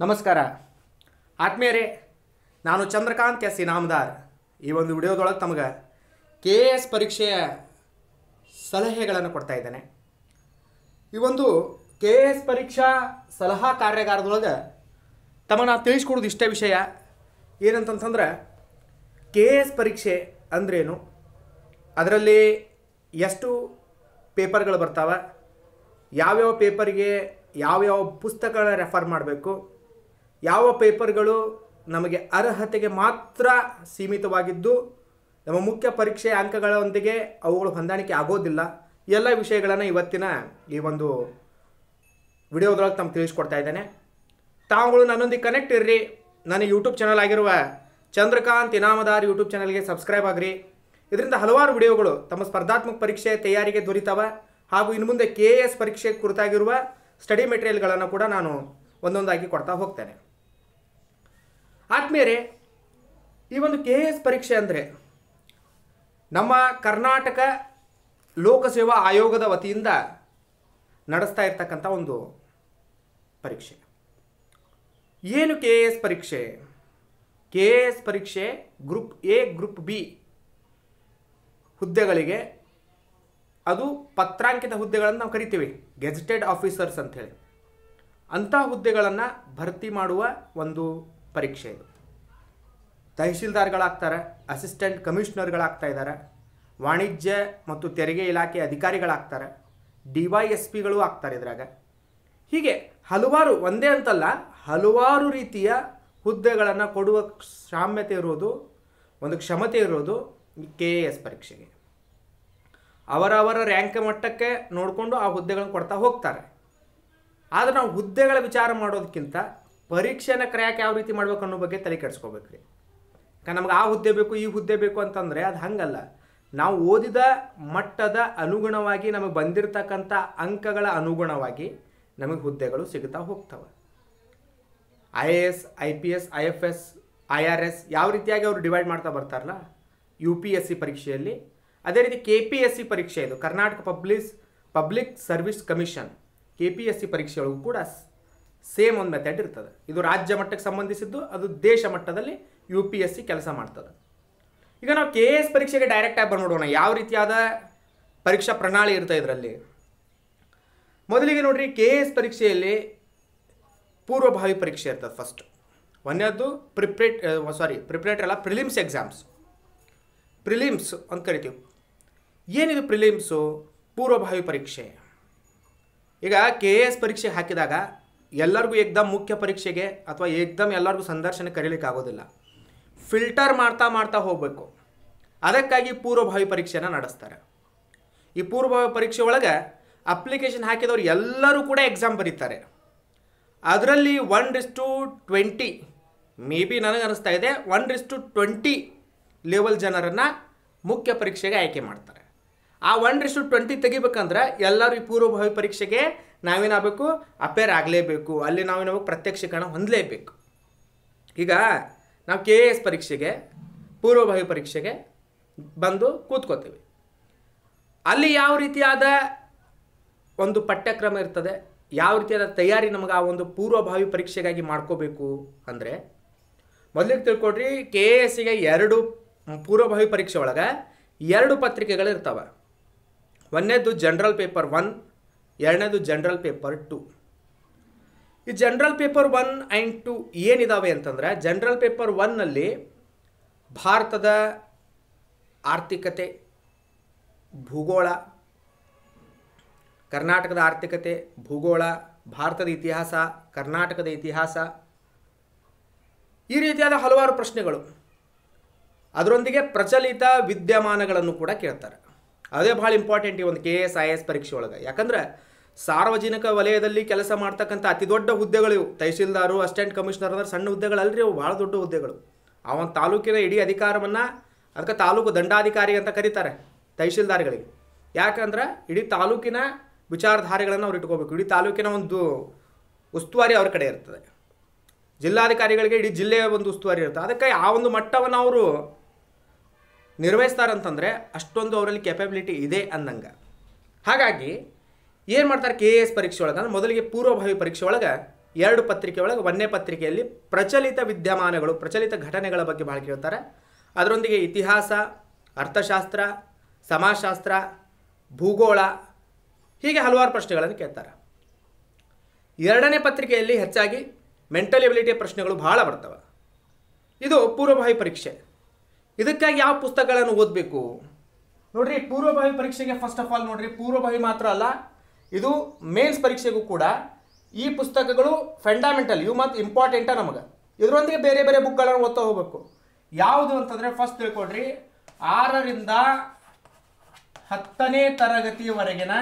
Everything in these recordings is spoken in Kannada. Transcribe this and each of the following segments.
ನಮಸ್ಕಾರ ಆತ್ಮೀಯರೇ ನಾನು ಚಂದ್ರಕಾಂತ್ ಎಸ್ ಇನಾಮದಾರ್ ಈ ಒಂದು ವಿಡಿಯೋದೊಳಗೆ ತಮಗೆ ಕೆ ಎ ಎಸ್ ಪರೀಕ್ಷೆಯ ಸಲಹೆಗಳನ್ನು ಕೊಡ್ತಾ ಇದ್ದೇನೆ ಈ ಒಂದು ಕೆ ಎ ಎಸ್ ಪರೀಕ್ಷಾ ಸಲಹಾ ಕಾರ್ಯಾಗಾರದೊಳಗೆ ತಮಗೆ ನಾವು ತಿಳಿಸ್ಕೊಡೋದು ಇಷ್ಟೇ ವಿಷಯ ಏನಂತಂತಂದ್ರೆ ಕೆ ಎ ಎಸ್ ಪರೀಕ್ಷೆ ಅಂದ್ರೇನು ಅದರಲ್ಲಿ ಎಷ್ಟು ಪೇಪರ್ಗಳು ಬರ್ತಾವೆ ಯಾವ್ಯಾವ ಪೇಪರ್ಗೆ ಯಾವ್ಯಾವ ಪುಸ್ತಕಗಳನ್ನ ರೆಫರ್ ಮಾಡಬೇಕು ಯಾವ ಪೇಪರ್ಗಳು ನಮಗೆ ಅರ್ಹತೆಗೆ ಮಾತ್ರ ಸೀಮಿತವಾಗಿದ್ದು ನಮ್ಮ ಮುಖ್ಯ ಪರೀಕ್ಷೆಯ ಅಂಕಗಳೊಂದಿಗೆ ಅವುಗಳು ಹೊಂದಾಣಿಕೆ ಆಗೋದಿಲ್ಲ ಈ ಎಲ್ಲ ವಿಷಯಗಳನ್ನು ಇವತ್ತಿನ ಈ ಒಂದು ವಿಡಿಯೋದೊಳಗೆ ತಮ್ಮ ತಿಳಿಸ್ಕೊಡ್ತಾ ಇದ್ದೇನೆ ತಾವುಗಳು ನನ್ನೊಂದಿಗೆ ಕನೆಕ್ಟ್ ಇರ್ರಿ ನನ್ನ ಯೂಟ್ಯೂಬ್ ಚಾನಲ್ ಆಗಿರುವ ಚಂದ್ರಕಾಂತ್ ಇನಾಮದಾರ್ ಯೂಟ್ಯೂಬ್ ಚಾನಲ್ಗೆ ಸಬ್ಸ್ಕ್ರೈಬ್ ಆಗ್ರಿ ಇದರಿಂದ ಹಲವಾರು ವಿಡಿಯೋಗಳು ತಮ್ಮ ಸ್ಪರ್ಧಾತ್ಮಕ ಪರೀಕ್ಷೆ ತಯಾರಿಗೆ ದೊರೀತಾವೆ ಹಾಗೂ ಇನ್ನು ಮುಂದೆ ಕೆ ಎ ಎಸ್ ಪರೀಕ್ಷೆ ಕುರಿತಾಗಿರುವ ಸ್ಟಡಿ ಮೆಟೀರಿಯಲ್ಗಳನ್ನು ಕೂಡ ನಾನು ಒಂದೊಂದಾಗಿ ಕೊಡ್ತಾ ಹೋಗ್ತೇನೆ ಆತ್ಮೀಯರೇ ಈ ಒಂದು ಕೆ ಎ ಎಸ್ ಪರೀಕ್ಷೆ ಅಂದರೆ ನಮ್ಮ ಕರ್ನಾಟಕ ಲೋಕಸೇವಾ ಆಯೋಗದ ವತಿಯಿಂದ ನಡೆಸ್ತಾ ಇರ್ತಕ್ಕಂಥ ಒಂದು ಪರೀಕ್ಷೆ ಏನು ಕೆ ಎ ಎಸ್ ಪರೀಕ್ಷೆ ಕೆ ಎ ಎಸ್ ಪರೀಕ್ಷೆ ಗ್ರೂಪ್ ಎ ಗ್ರೂಪ್ ಬಿ ಹುದ್ದೆಗಳಿಗೆ ಅದು ಪತ್ರಾಂಕಿತ ಹುದ್ದೆಗಳನ್ನು ನಾವು ಕರಿತೀವಿ ಗೆಜೆಟೆಡ್ ಆಫೀಸರ್ಸ್ ಅಂಥೇಳಿ ಅಂಥ ಹುದ್ದೆಗಳನ್ನು ಭರ್ತಿ ಮಾಡುವ ಒಂದು ಪರೀಕ್ಷೆ ಇದು ತಹಶೀಲ್ದಾರ್ಗಳಾಗ್ತಾರೆ ಅಸಿಸ್ಟೆಂಟ್ ಕಮಿಷನರ್ಗಳಾಗ್ತಾ ಇದ್ದಾರೆ ವಾಣಿಜ್ಯ ಮತ್ತು ತೆರಿಗೆ ಇಲಾಖೆ ಅಧಿಕಾರಿಗಳಾಗ್ತಾರೆ ಡಿ ವೈ ಎಸ್ ಪಿಗಳು ಆಗ್ತಾರೆ ಇದ್ರಾಗ ಹೀಗೆ ಹಲವಾರು ಒಂದೇ ಅಂತಲ್ಲ ಹಲವಾರು ರೀತಿಯ ಹುದ್ದೆಗಳನ್ನು ಕೊಡುವ ಸಾಮ್ಯತೆ ಇರೋದು ಒಂದು ಕ್ಷಮತೆ ಇರೋದು ಕೆ ಎ ಎಸ್ ಪರೀಕ್ಷೆಗೆ ಅವರವರ ರ್ಯಾಂಕ್ ಮಟ್ಟಕ್ಕೆ ನೋಡಿಕೊಂಡು ಆ ಹುದ್ದೆಗಳನ್ನು ಕೊಡ್ತಾ ಹೋಗ್ತಾರೆ ಆದರೆ ನಾವು ಹುದ್ದೆಗಳ ವಿಚಾರ ಮಾಡೋದಕ್ಕಿಂತ ಪರೀಕ್ಷೆನ ಕ್ರ್ಯಾಕ್ ಯಾವ ರೀತಿ ಮಾಡ್ಬೇಕು ಅನ್ನೋ ಬಗ್ಗೆ ತಲೆ ಕೆಡಿಸ್ಕೋಬೇಕು ರೀ ಯಾಕಂದ್ರೆ ನಮ್ಗೆ ಆ ಹುದ್ದೆ ಬೇಕು ಈ ಹುದ್ದೆ ಬೇಕು ಅಂತಂದರೆ ಅದು ಹಂಗಲ್ಲ ನಾವು ಓದಿದ ಮಟ್ಟದ ಅನುಗುಣವಾಗಿ ನಮಗೆ ಬಂದಿರತಕ್ಕಂಥ ಅಂಕಗಳ ಅನುಗುಣವಾಗಿ ನಮಗೆ ಹುದ್ದೆಗಳು ಸಿಗ್ತಾ ಹೋಗ್ತವೆ I A S I P S I F S I R S ಯಾವ ರೀತಿಯಾಗಿ ಅವರು ಡಿವೈಡ್ ಮಾಡ್ತಾ ಬರ್ತಾರಲ್ಲ ಯು ಪಿ ಎಸ್ ಸಿ ಪರೀಕ್ಷೆಯಲ್ಲಿ ಅದೇ ರೀತಿ ಕೆ ಪಿ ಎಸ್ ಸಿ ಪರೀಕ್ಷೆ ಇದು Karnataka public public service commission K P S C ಪರೀಕ್ಷೆಯೊಳಗೂ ಕೂಡ ಸೇಮ್ ಒಂದು ಮೆಥಡ್ ಇರ್ತದೆ ಇದು ರಾಜ್ಯ ಮಟ್ಟಕ್ಕೆ ಸಂಬಂಧಿಸಿದ್ದು ಅದು ದೇಶ ಮಟ್ಟದಲ್ಲಿ ಯು ಪಿ ಎಸ್ ಸಿ ಕೆಲಸ ಮಾಡ್ತದೆ ಈಗ ನಾವು ಕೆ ಎಸ್ ಪರೀಕ್ಷೆಗೆ ಡೈರೆಕ್ಟಾಗಿ ಬಂದ್ಬಿಡೋಣ ಯಾವ ರೀತಿಯಾದ ಪರೀಕ್ಷಾ ಪ್ರಣಾಳಿ ಇರ್ತದೆ ಇದರಲ್ಲಿ ಮೊದಲಿಗೆ ನೋಡ್ರಿ ಕೆ ಎಸ್ ಪರೀಕ್ಷೆಯಲ್ಲಿ ಪೂರ್ವಭಾವಿ ಪರೀಕ್ಷೆ ಇರ್ತದೆ ಫಸ್ಟ್ ಒಂದನೇದ್ದು ಪ್ರಿಪ್ರೇಟ್ ಸಾರಿ ಪ್ರಿಪ್ರೇಟರ್ ಅಲ್ಲ ಪ್ರಿಲಿಮ್ಸ್ ಎಕ್ಸಾಮ್ಸ್ ಪ್ರಿಲಿಮ್ಸ್ ಅಂತ ಕರಿತೀವಿ ಏನಿದು ಪ್ರಿಲಿಮ್ಸು ಪೂರ್ವಭಾವಿ ಪರೀಕ್ಷೆ ಈಗ ಕೆ ಎ ಎಸ್ ಪರೀಕ್ಷೆ ಹಾಕಿದಾಗ ಎಲ್ಲರಿಗೂ ಏಕ್ದಮ್ ಮುಖ್ಯ ಪರೀಕ್ಷೆಗೆ ಅಥವಾ ಏಕ್ದಮ್ ಎಲ್ಲರಿಗೂ ಸಂದರ್ಶನ ಕರೀಲಿಕ್ಕೆ ಆಗೋದಿಲ್ಲ ಫಿಲ್ಟರ್ ಮಾಡ್ತಾ ಮಾಡ್ತಾ ಹೋಗಬೇಕು ಅದಕ್ಕಾಗಿ ಪೂರ್ವಭಾವಿ ಪರೀಕ್ಷೆನ ನಡೆಸ್ತಾರೆ ಈ ಪೂರ್ವಭಾವಿ ಪರೀಕ್ಷೆ ಒಳಗೆ ಅಪ್ಲಿಕೇಶನ್ ಹಾಕಿದವರು ಎಲ್ಲರೂ ಕೂಡ ಎಕ್ಸಾಮ್ ಬರೀತಾರೆ ಅದರಲ್ಲಿ one is to twenty maybe ನನಗೆ ಅನಿಸ್ತಾ ಇದೆ one is to twenty level ಜನರನ್ನು ಮುಖ್ಯ ಪರೀಕ್ಷೆಗೆ ಆಯ್ಕೆ ಮಾಡ್ತಾರೆ ಆ ಒನ್ ರಿಸ್ ಟು ಟ್ವೆಂಟಿ ತೆಗಿಬೇಕಂದ್ರೆ ಎಲ್ಲರೂ ಈ ಪೂರ್ವಭಾವಿ ಪರೀಕ್ಷೆಗೆ ನಾವೇನಾಗಬೇಕು ಅಪೇರ್ ಆಗಲೇಬೇಕು ಅಲ್ಲಿ ನಾವೇನಾಗಬೇಕು ಪ್ರತ್ಯಕ್ಷೀಕರಣ ಹೊಂದಲೇಬೇಕು ಈಗ ನಾವು ಕೆ ಎ ಎಸ್ ಪರೀಕ್ಷೆಗೆ ಪೂರ್ವಭಾವಿ ಪರೀಕ್ಷೆಗೆ ಬಂದು ಕೂತ್ಕೋತೀವಿ ಅಲ್ಲಿ ಯಾವ ರೀತಿಯಾದ ಒಂದು ಪಠ್ಯಕ್ರಮ ಇರ್ತದೆ ಯಾವ ರೀತಿಯಾದ ತಯಾರಿ ನಮಗೆ ಆ ಒಂದು ಪೂರ್ವಭಾವಿ ಪರೀಕ್ಷೆಗಾಗಿ ಮಾಡ್ಕೋಬೇಕು ಅಂದರೆ ಮೊದಲಿಗೆ ತಿಳ್ಕೊಡ್ರಿ ಕೆ ಎ ಎಸ್ಸಿಗೆ ಎರಡು ಪೂರ್ವಭಾವಿ ಪರೀಕ್ಷೆ ಒಳಗೆ ಎರಡು ಪತ್ರಿಕೆಗಳು ಇರ್ತವೆ ಒಂದನೇದು ಜನರಲ್ ಪೇಪರ್ ಒನ್ ಎರಡನೇದು ಜನರಲ್ ಪೇಪರ್ ಟು ಈ general paper one and two ಏನಿದಾವೆ ಅಂತಂದರೆ ಜನರಲ್ ಪೇಪರ್ ಒನ್ನಲ್ಲಿ ಭಾರತದ ಆರ್ಥಿಕತೆ ಭೂಗೋಳ ಕರ್ನಾಟಕದ ಆರ್ಥಿಕತೆ ಭೂಗೋಳ ಭಾರತದ ಇತಿಹಾಸ ಕರ್ನಾಟಕದ ಇತಿಹಾಸ ಈ ರೀತಿಯಾದ ಹಲವಾರು ಪ್ರಶ್ನೆಗಳು ಅದರೊಂದಿಗೆ ಪ್ರಚಲಿತ ವಿದ್ಯಮಾನಗಳನ್ನು ಕೂಡ ಕೇಳ್ತಾರೆ ಅದೇ ಭಾಳ ಇಂಪಾರ್ಟೆಂಟ್ ಈ ಒಂದು ಕೆ ಎಸ್ ಐ ಎಸ್ ಪರೀಕ್ಷೆ ಒಳಗೆ ಯಾಕಂದ್ರೆ ಸಾರ್ವಜನಿಕ ವಲಯದಲ್ಲಿ ಕೆಲಸ ಮಾಡ್ತಕ್ಕಂಥ ಅತಿ ದೊಡ್ಡ ಹುದ್ದೆಗಳು ಇವು ತಹಶೀಲ್ದಾರು ಅಸಿಸ್ಟೆಂಟ್ ಕಮಿಷನರ್ ಅಂದ್ರೆ ಸಣ್ಣ ಹುದ್ದೆಗಳಲ್ರಿ ಅವು ಭಾಳ ದೊಡ್ಡ ಹುದ್ದೆಗಳು ಆ ಒಂದು ತಾಲೂಕಿನ ಇಡೀ ಅಧಿಕಾರವನ್ನು ಅದಕ್ಕೆ ತಾಲೂಕು ದಂಡಾಧಿಕಾರಿ ಅಂತ ಕರೀತಾರೆ ತಹಶೀಲ್ದಾರ್ಗಳಿಗೆ ಯಾಕಂದ್ರೆ ಇಡೀ ತಾಲೂಕಿನ ವಿಚಾರಧಾರೆಗಳನ್ನು ಅವ್ರು ಇಟ್ಕೋಬೇಕು ಇಡೀ ತಾಲೂಕಿನ ಒಂದು ಉಸ್ತುವಾರಿ ಅವ್ರ ಕಡೆ ಇರ್ತದೆ ಜಿಲ್ಲಾಧಿಕಾರಿಗಳಿಗೆ ಇಡೀ ಜಿಲ್ಲೆಯ ಒಂದು ಉಸ್ತುವಾರಿ ಇರ್ತದೆ ಅದಕ್ಕೆ ಆ ಒಂದು ಮಟ್ಟವನ್ನು ಅವರು ನಿರ್ವಹಿಸ್ತಾರಂತಂದರೆ ಅಷ್ಟೊಂದು ಅವರಲ್ಲಿ ಕೆಪಬಿಲಿಟಿ ಇದೆ ಅಂದಂಗೆ ಹಾಗಾಗಿ ಏನು ಮಾಡ್ತಾರೆ ಕೆ ಎ ಎಸ್ ಪರೀಕ್ಷೆ ಒಳಗೆ ಅಂದ್ರೆ ಮೊದಲಿಗೆ ಪೂರ್ವಭಾವಿ ಪರೀಕ್ಷೆ ಒಳಗೆ ಎರಡು ಪತ್ರಿಕೆ ಒಳಗೆ ಒಂದನೇ ಪತ್ರಿಕೆಯಲ್ಲಿ ಪ್ರಚಲಿತ ವಿದ್ಯಮಾನಗಳು ಪ್ರಚಲಿತ ಘಟನೆಗಳ ಬಗ್ಗೆ ಭಾಳ ಕೇಳ್ತಾರೆ ಅದರೊಂದಿಗೆ ಇತಿಹಾಸ ಅರ್ಥಶಾಸ್ತ್ರ ಸಮಾಜಶಾಸ್ತ್ರ ಭೂಗೋಳ ಹೀಗೆ ಹಲವಾರು ಪ್ರಶ್ನೆಗಳನ್ನು ಕೇಳ್ತಾರೆ ಎರಡನೇ ಪತ್ರಿಕೆಯಲ್ಲಿ ಹೆಚ್ಚಾಗಿ ಮೆಂಟಲ್ ಎಬಿಲಿಟಿ ಪ್ರಶ್ನೆಗಳು ಭಾಳ ಬರ್ತವೆ ಇದು ಪೂರ್ವಭಾವಿ ಪರೀಕ್ಷೆ ಇದಕ್ಕಾಗಿ ಯಾವ ಪುಸ್ತಕಗಳನ್ನು ಓದಬೇಕು ನೋಡ್ರಿ ಪೂರ್ವಭಾವಿ ಪರೀಕ್ಷೆಗೆ ಫಸ್ಟ್ ಆಫ್ ಆಲ್ ನೋಡ್ರಿ ಪೂರ್ವಭಾವಿ ಮಾತ್ರ ಅಲ್ಲ ಇದು ಮೇನ್ಸ್ ಪರೀಕ್ಷೆಗೂ ಕೂಡ ಈ ಪುಸ್ತಕಗಳು ಫಂಡಮೆಂಟಲ್ ಇವು ಮತ್ತು ಇಂಪಾರ್ಟೆಂಟ ನಮಗೆ ಇದರೊಂದಿಗೆ ಬೇರೆ ಬೇರೆ ಬುಕ್ಗಳನ್ನು ಓದ್ತಾ ಹೋಗ್ಬೇಕು ಯಾವುದು ಅಂತಂದರೆ ಫಸ್ಟ್ ತಿಳ್ಕೊಡ್ರಿ ಆರರಿಂದ ಹತ್ತನೇ ತರಗತಿಯವರೆಗಿನ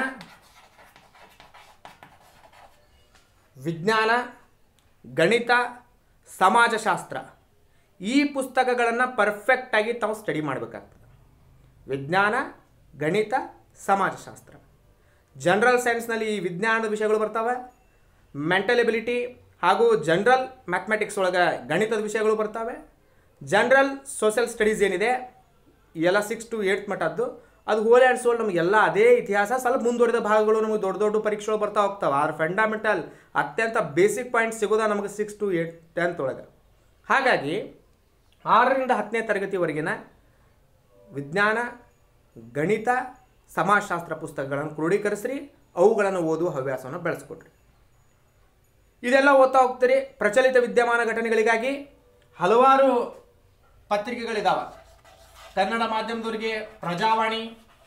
ವಿಜ್ಞಾನ ಗಣಿತ ಸಮಾಜಶಾಸ್ತ್ರ ಈ ಪುಸ್ತಕಗಳನ್ನು ಪರ್ಫೆಕ್ಟಾಗಿ ತಾವು ಸ್ಟಡಿ ಮಾಡಬೇಕಾಗ್ತದೆ ವಿಜ್ಞಾನ ಗಣಿತ ಸಮಾಜಶಾಸ್ತ್ರ ಜನರಲ್ ಸೈನ್ಸ್ನಲ್ಲಿ ಈ ವಿಜ್ಞಾನದ ವಿಷಯಗಳು ಬರ್ತವೆ ಮೆಂಟಲ್ ಎಬಿಲಿಟಿ ಹಾಗೂ ಜನರಲ್ ಮ್ಯಾಥಮೆಟಿಕ್ಸ್ ಒಳಗೆ ಗಣಿತದ ವಿಷಯಗಳು ಬರ್ತವೆ ಜನರಲ್ ಸೋಷಿಯಲ್ ಸ್ಟಡೀಸ್ ಏನಿದೆ ಎಲ್ಲ ಸಿಕ್ಸ್ ಟು ಏಯ್ಟ್ ಮಟ್ಟದ್ದು ಅದು ಹೋಲ್ ಆ್ಯಂಡ್ ಸೋಲ್ ನಮಗೆಲ್ಲ ಅದೇ ಇತಿಹಾಸ ಸ್ವಲ್ಪ ಮುಂದುವರಿದ ಭಾಗಗಳು ನಮಗೆ ದೊಡ್ಡ ದೊಡ್ಡ ಪರೀಕ್ಷೆಗಳು ಬರ್ತಾ ಹೋಗ್ತಾವೆ ಆದ್ರೆ ಫಂಡಮೆಂಟಲ್ ಅತ್ಯಂತ ಬೇಸಿಕ್ ಪಾಯಿಂಟ್ ಸಿಗೋದ ನಮಗೆ ಸಿಕ್ಸ್ ಟು ಏಯ್ಟ್ ಟೆಂತ್ ಒಳಗೆ ಹಾಗಾಗಿ ಆರರಿಂದ ಹತ್ತನೇ ತರಗತಿವರೆಗಿನ ವಿಜ್ಞಾನ ಗಣಿತ ಸಮಾಜಶಾಸ್ತ್ರ ಪುಸ್ತಕಗಳನ್ನು ಕ್ರೋಢೀಕರಿಸ್ರಿ ಅವುಗಳನ್ನು ಓದುವ ಹವ್ಯಾಸವನ್ನು ಬೆಳೆಸ್ಕೊಡ್ರಿ ಇದೆಲ್ಲ ಓದ್ತಾ ಹೋಗ್ತೀರಿ ಪ್ರಚಲಿತ ವಿದ್ಯಮಾನ ಘಟನೆಗಳಿಗಾಗಿ ಹಲವಾರು ಪತ್ರಿಕೆಗಳಿದಾವೆ ಕನ್ನಡ ಮಾಧ್ಯಮದವರಿಗೆ ಪ್ರಜಾವಾಣಿ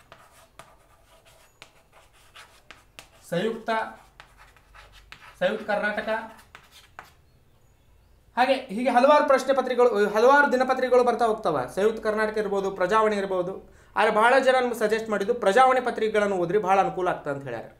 ಸಂಯುಕ್ತ ಸಂಯುಕ್ತ ಕರ್ನಾಟಕ ಹಾಗೆ ಹೀಗೆ ಹಲವಾರು ಪ್ರಶ್ನೆ ಪತ್ರಿಕೆಗಳು ಹಲವಾರು ದಿನಪತ್ರಿಕೆಗಳು ಬರ್ತಾ ಹೋಗ್ತವೆ ಸಂಯುಕ್ತ ಕರ್ನಾಟಕ ಇರ್ಬೋದು ಪ್ರಜಾವಾಣಿ ಇರ್ಬೋದು ಆದರೆ ಬಹಳ ಜನ ನಮ್ಗೆ ಸಜೆಸ್ಟ್ ಮಾಡಿದ್ದು ಪ್ರಜಾವಾಣಿ ಪತ್ರಿಕೆಗಳನ್ನು ಓದ್ರಿ ಬಹಳ ಅನುಕೂಲ ಆಗ್ತದೆ ಅಂತ ಹೇಳ್ಯಾರ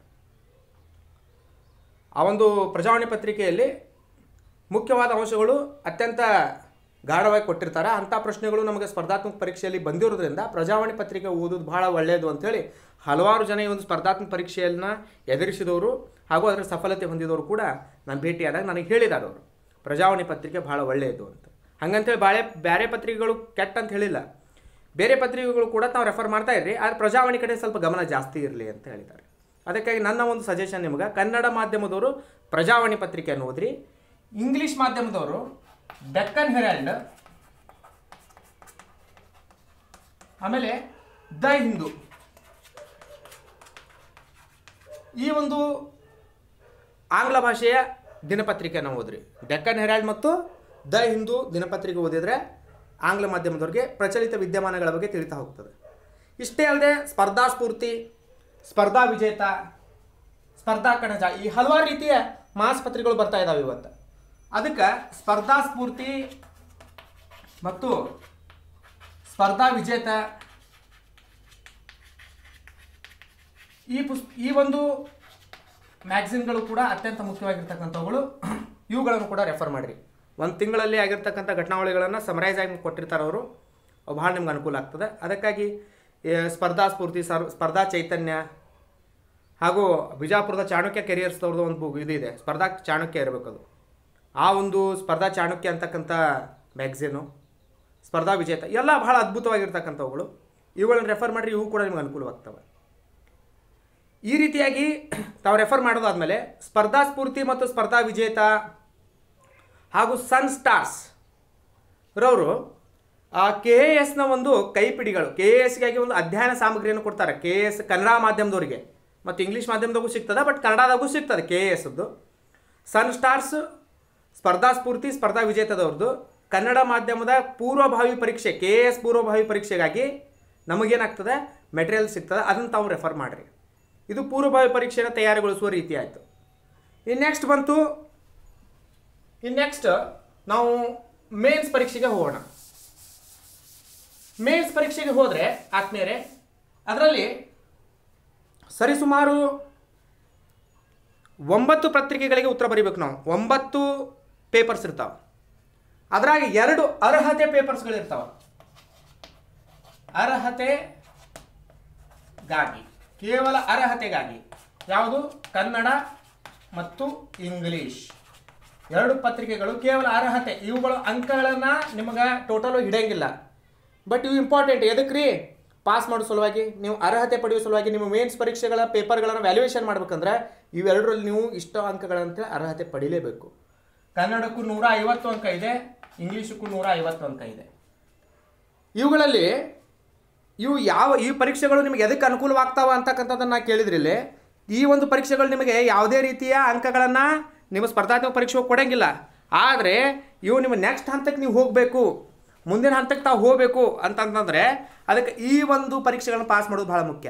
ಆ ಒಂದು ಪ್ರಜಾವಾಣಿ ಪತ್ರಿಕೆಯಲ್ಲಿ ಮುಖ್ಯವಾದ ಅಂಶಗಳು ಅತ್ಯಂತ ಗಾಢವಾಗಿ ಕೊಟ್ಟಿರ್ತಾರೆ ಅಂಥ ಪ್ರಶ್ನೆಗಳು ನಮಗೆ ಸ್ಪರ್ಧಾತ್ಮಕ ಪರೀಕ್ಷೆಯಲ್ಲಿ ಬಂದಿರೋದ್ರಿಂದ ಪ್ರಜಾವಾಣಿ ಪತ್ರಿಕೆ ಓದೋದು ಬಹಳ ಒಳ್ಳೆಯದು ಅಂಥೇಳಿ ಹಲವಾರು ಜನ ಈ ಒಂದು ಸ್ಪರ್ಧಾತ್ಮಕ ಪರೀಕ್ಷೆಯನ್ನು ಎದುರಿಸಿದವರು ಹಾಗೂ ಅದರ ಸಫಲತೆ ಹೊಂದಿದವರು ಕೂಡ ನಾನು ಭೇಟಿಯಾದಾಗ ನನಗೆ ಹೇಳಿದ್ದಾರೆ ಅವರು ಪ್ರಜಾವಾಣಿ ಪತ್ರಿಕೆ ಬಹಳ ಒಳ್ಳೆಯದು ಅಂತ ಹಂಗಂತೇಳಿ ಬಾಳೆ ಬೇರೆ ಪತ್ರಿಕೆಗಳು ಕೆಟ್ಟ ಅಂತ ಹೇಳಿಲ್ಲ ಬೇರೆ ಪತ್ರಿಕೆಗಳು ಕೂಡ ನಾವು ರೆಫರ್ ಮಾಡ್ತಾ ಇರ್ರಿ ಆದರೆ ಪ್ರಜಾವಾಣಿ ಕಡೆ ಸ್ವಲ್ಪ ಗಮನ ಜಾಸ್ತಿ ಇರಲಿ ಅಂತ ಹೇಳಿದ್ದಾರೆ ಅದಕ್ಕಾಗಿ ನನ್ನ ಒಂದು ಸಜೆಷನ್ ನಿಮಗೆ ಕನ್ನಡ ಮಾಧ್ಯಮದವರು ಪ್ರಜಾವಾಣಿ ಪತ್ರಿಕೆಯನ್ನು ಓದ್ರಿ ಇಂಗ್ಲಿಷ್ ಮಾಧ್ಯಮದವರು ಡೆಕ್ಕನ್ ಹೆರಾಲ್ಡ್ ಆಮೇಲೆ ದ ಹಿಂದೂ ಈ ಒಂದು ಆಂಗ್ಲ ಭಾಷೆಯ ದಿನಪತ್ರಿಕೆಯನ್ನು ಓದ್ರಿ ಡೆಕ್ಕನ್ ಹೆರಾಲ್ಡ್ ಮತ್ತು ದ ಹಿಂದೂ ದಿನಪತ್ರಿಕೆ ಓದಿದರೆ ಆಂಗ್ಲ ಮಾಧ್ಯಮದವ್ರಿಗೆ ಪ್ರಚಲಿತ ವಿದ್ಯಮಾನಗಳ ಬಗ್ಗೆ ತಿಳಿತಾ ಹೋಗ್ತದೆ ಇಷ್ಟೇ ಅಲ್ಲದೆ ಸ್ಪರ್ಧಾ ಸ್ಫೂರ್ತಿ ಸ್ಪರ್ಧಾ ವಿಜೇತ ಸ್ಪರ್ಧಾ ಕಣಜ ಈ ಹಲವಾರು ರೀತಿಯ ಮಾಸಪತ್ರಿಕೆಗಳು ಬರ್ತಾ ಇದಾವೆ ಇವತ್ತು ಅದಕ್ಕೆ ಸ್ಪರ್ಧಾ ಸ್ಫೂರ್ತಿ ಮತ್ತು ಸ್ಪರ್ಧಾ ವಿಜೇತ ಈ ಪುಸ್ ಈ ಒಂದು ಮ್ಯಾಗ್ಝಿನ್ಗಳು ಕೂಡ ಅತ್ಯಂತ ಮುಖ್ಯವಾಗಿರ್ತಕ್ಕಂಥವುಗಳು ಇವುಗಳನ್ನು ಕೂಡ ರೆಫರ್ ಮಾಡಿರಿ ಒಂದು ತಿಂಗಳಲ್ಲಿ ಆಗಿರ್ತಕ್ಕಂಥ ಘಟನಾವಳಿಗಳನ್ನು ಸಮರೈಸ್ ಆಗಿ ಕೊಟ್ಟಿರ್ತಾರೆ ಅವರು ಅವು ಭಾಳ ನಿಮ್ಗೆ ಅನುಕೂಲ ಆಗ್ತದೆ ಅದಕ್ಕಾಗಿ ಏ, ಸ್ಪರ್ಧಾ ಸ್ಫೂರ್ತಿ ಸರ್ ಸ್ಪರ್ಧಾ ಚೈತನ್ಯ ಹಾಗೂ ಬಿಜಾಪುರದ ಚಾಣಕ್ಯ ಕೆರಿಯರ್ಸ್ದವ್ರದ್ದು ಒಂದು ಬುಕ್ ಇದು ಇದೆ ಸ್ಪರ್ಧಾ ಚಾಣಕ್ಯ ಇರಬೇಕು ಅದು ಆ ಒಂದು ಸ್ಪರ್ಧಾ ಚಾಣಕ್ಯ ಅಂತಕ್ಕಂಥ ಮ್ಯಾಗ್ಝಿನು ಸ್ಪರ್ಧಾ ವಿಜೇತ ಎಲ್ಲ ಬಹಳ ಅದ್ಭುತವಾಗಿರ್ತಕ್ಕಂಥವುಗಳು ಇವುಗಳನ್ನು ರೆಫರ್ ಮಾಡಿರಿ ಇವು ಕೂಡ ನಿಮ್ಗೆ ಅನುಕೂಲವಾಗ್ತವೆ ಈ ರೀತಿಯಾಗಿ ತಾವು ರೆಫರ್ ಮಾಡೋದಾದ್ಮೇಲೆ ಸ್ಪರ್ಧಾ ಸ್ಫೂರ್ತಿ ಮತ್ತು ಸ್ಪರ್ಧಾ ವಿಜೇತ ಹಾಗೂ ಸನ್ ಸ್ಟಾರ್ಸ್ ರವರು ಕೆ ಎ ಎಸ್ನ ಒಂದು ಕೈಪಿಡಿಗಳು ಕೆ ಎ ಎಸ್ಗಾಗಿ ಒಂದು ಅಧ್ಯಯನ ಸಾಮಗ್ರಿಯನ್ನು ಕೊಡ್ತಾರೆ ಕೆ ಎ ಎಸ್ ಕನ್ನಡ ಮಾಧ್ಯಮದವರಿಗೆ ಮತ್ತು ಇಂಗ್ಲೀಷ್ ಮಾಧ್ಯಮದಾಗೂ ಸಿಗ್ತದೆ ಬಟ್ ಕನ್ನಡದಾಗೂ ಸಿಗ್ತದೆ ಕೆ ಎ ಎಸ್ದು ಸನ್ ಸ್ಟಾರ್ಸ್ ಸ್ಪರ್ಧಾ ಸ್ಫೂರ್ತಿ ಸ್ಪರ್ಧಾ ವಿಜೇತದವ್ರದ್ದು ಕನ್ನಡ ಮಾಧ್ಯಮದ ಪೂರ್ವಭಾವಿ ಪರೀಕ್ಷೆ ಕೆ ಎ ಎಸ್ ಪೂರ್ವಭಾವಿ ಪರೀಕ್ಷೆಗಾಗಿ ನಮಗೇನಾಗ್ತದೆ ಮೆಟೀರಿಯಲ್ ಸಿಗ್ತದೆ ಅದನ್ನು ತಾವು ರೆಫರ್ ಮಾಡಿರಿ ಇದು ಪೂರ್ವಭಾವಿ ಪರೀಕ್ಷೆಯನ್ನು ತಯಾರಿಗೊಳಿಸುವ ರೀತಿ ಆಯಿತು ಇನ್ನು ನೆಕ್ಸ್ಟ್ ಬಂತು ಇನ್ನು ನೆಕ್ಸ್ಟ್ ನಾವು ಮೇನ್ಸ್ ಪರೀಕ್ಷೆಗೆ ಹೋಗೋಣ ಮೇನ್ಸ್ ಪರೀಕ್ಷೆಗೆ ಹೋದರೆ ಆತ್ಮೀಯರೇ ಅದರಲ್ಲಿ ಸರಿಸುಮಾರು ಒಂಬತ್ತು ಪತ್ರಿಕೆಗಳಿಗೆ ಉತ್ತರ ಬರೀಬೇಕು ನಾವು ಒಂಬತ್ತು ಪೇಪರ್ಸ್ ಇರ್ತಾವೆ ಅದ್ರಾಗ ಎರಡು ಅರ್ಹತೆ ಪೇಪರ್ಸ್ಗಳಿರ್ತಾವೆ ಅರ್ಹತೆಗಾಗಿ ಕೇವಲ ಅರ್ಹತೆಗಾಗಿ ಯಾವುದು ಕನ್ನಡ ಮತ್ತು ಇಂಗ್ಲೀಷ್ ಎರಡು ಪತ್ರಿಕೆಗಳು ಕೇವಲ ಅರ್ಹತೆ ಇವುಗಳು ಅಂಕಗಳನ್ನು ನಿಮಗೆ ಟೋಟಲು ಹಿಡಿಯಂಗಿಲ್ಲ ಬಟ್ ಇವು ಇಂಪಾರ್ಟೆಂಟ್ ಎದಕ್ಕೆ ರೀ ಪಾಸ್ ಮಾಡೋ ಸಲುವಾಗಿ ನೀವು ಅರ್ಹತೆ ಪಡೆಯುವ ಸಲುವಾಗಿ ನಿಮ್ಮ ಮೇನ್ಸ್ ಪರೀಕ್ಷೆಗಳ ಪೇಪರ್ಗಳನ್ನು ವ್ಯಾಲ್ಯೂಯೇಷನ್ ಮಾಡ್ಬೇಕಂದ್ರೆ ಇವೆರಡರಲ್ಲಿ ನೀವು ಇಷ್ಟ ಅಂಕಗಳಂತ ಅರ್ಹತೆ ಪಡಿಲೇಬೇಕು ಕನ್ನಡಕ್ಕೂ ನೂರ ಐವತ್ತು ಅಂಕ ಇದೆ ಇಂಗ್ಲೀಷಕ್ಕೂ ನೂರ ಐವತ್ತು ಅಂಕ ಇದೆ ಇವುಗಳಲ್ಲಿ ಇವು ಯಾವ ಈ ಪರೀಕ್ಷೆಗಳು ನಿಮಗೆ ಎದಕ್ಕೆ ಅನುಕೂಲವಾಗ್ತಾವ ಅಂತಕ್ಕಂಥದ್ದನ್ನು ನಾ ಕೇಳಿದ್ರಿ ಇಲ್ಲಿ ಈ ಒಂದು ಪರೀಕ್ಷೆಗಳು ನಿಮಗೆ ಯಾವುದೇ ರೀತಿಯ ಅಂಕಗಳನ್ನು ನಿಮ್ಮ ಸ್ಪರ್ಧಾತ್ಮಕ ಪರೀಕ್ಷೆ ಕೊಡೋಂಗಿಲ್ಲ ಆದರೆ ಇವು ನಿಮ್ಮ ನೆಕ್ಸ್ಟ್ ಹಂತಕ್ಕೆ ನೀವು ಹೋಗಬೇಕು ಮುಂದಿನ ಹಂತಕ್ಕೆ ತಾವು ಹೋಗಬೇಕು ಅಂತಂತಂದರೆ ಅದಕ್ಕೆ ಈ ಒಂದು ಪರೀಕ್ಷೆಗಳನ್ನು ಪಾಸ್ ಮಾಡೋದು ಬಹಳ ಮುಖ್ಯ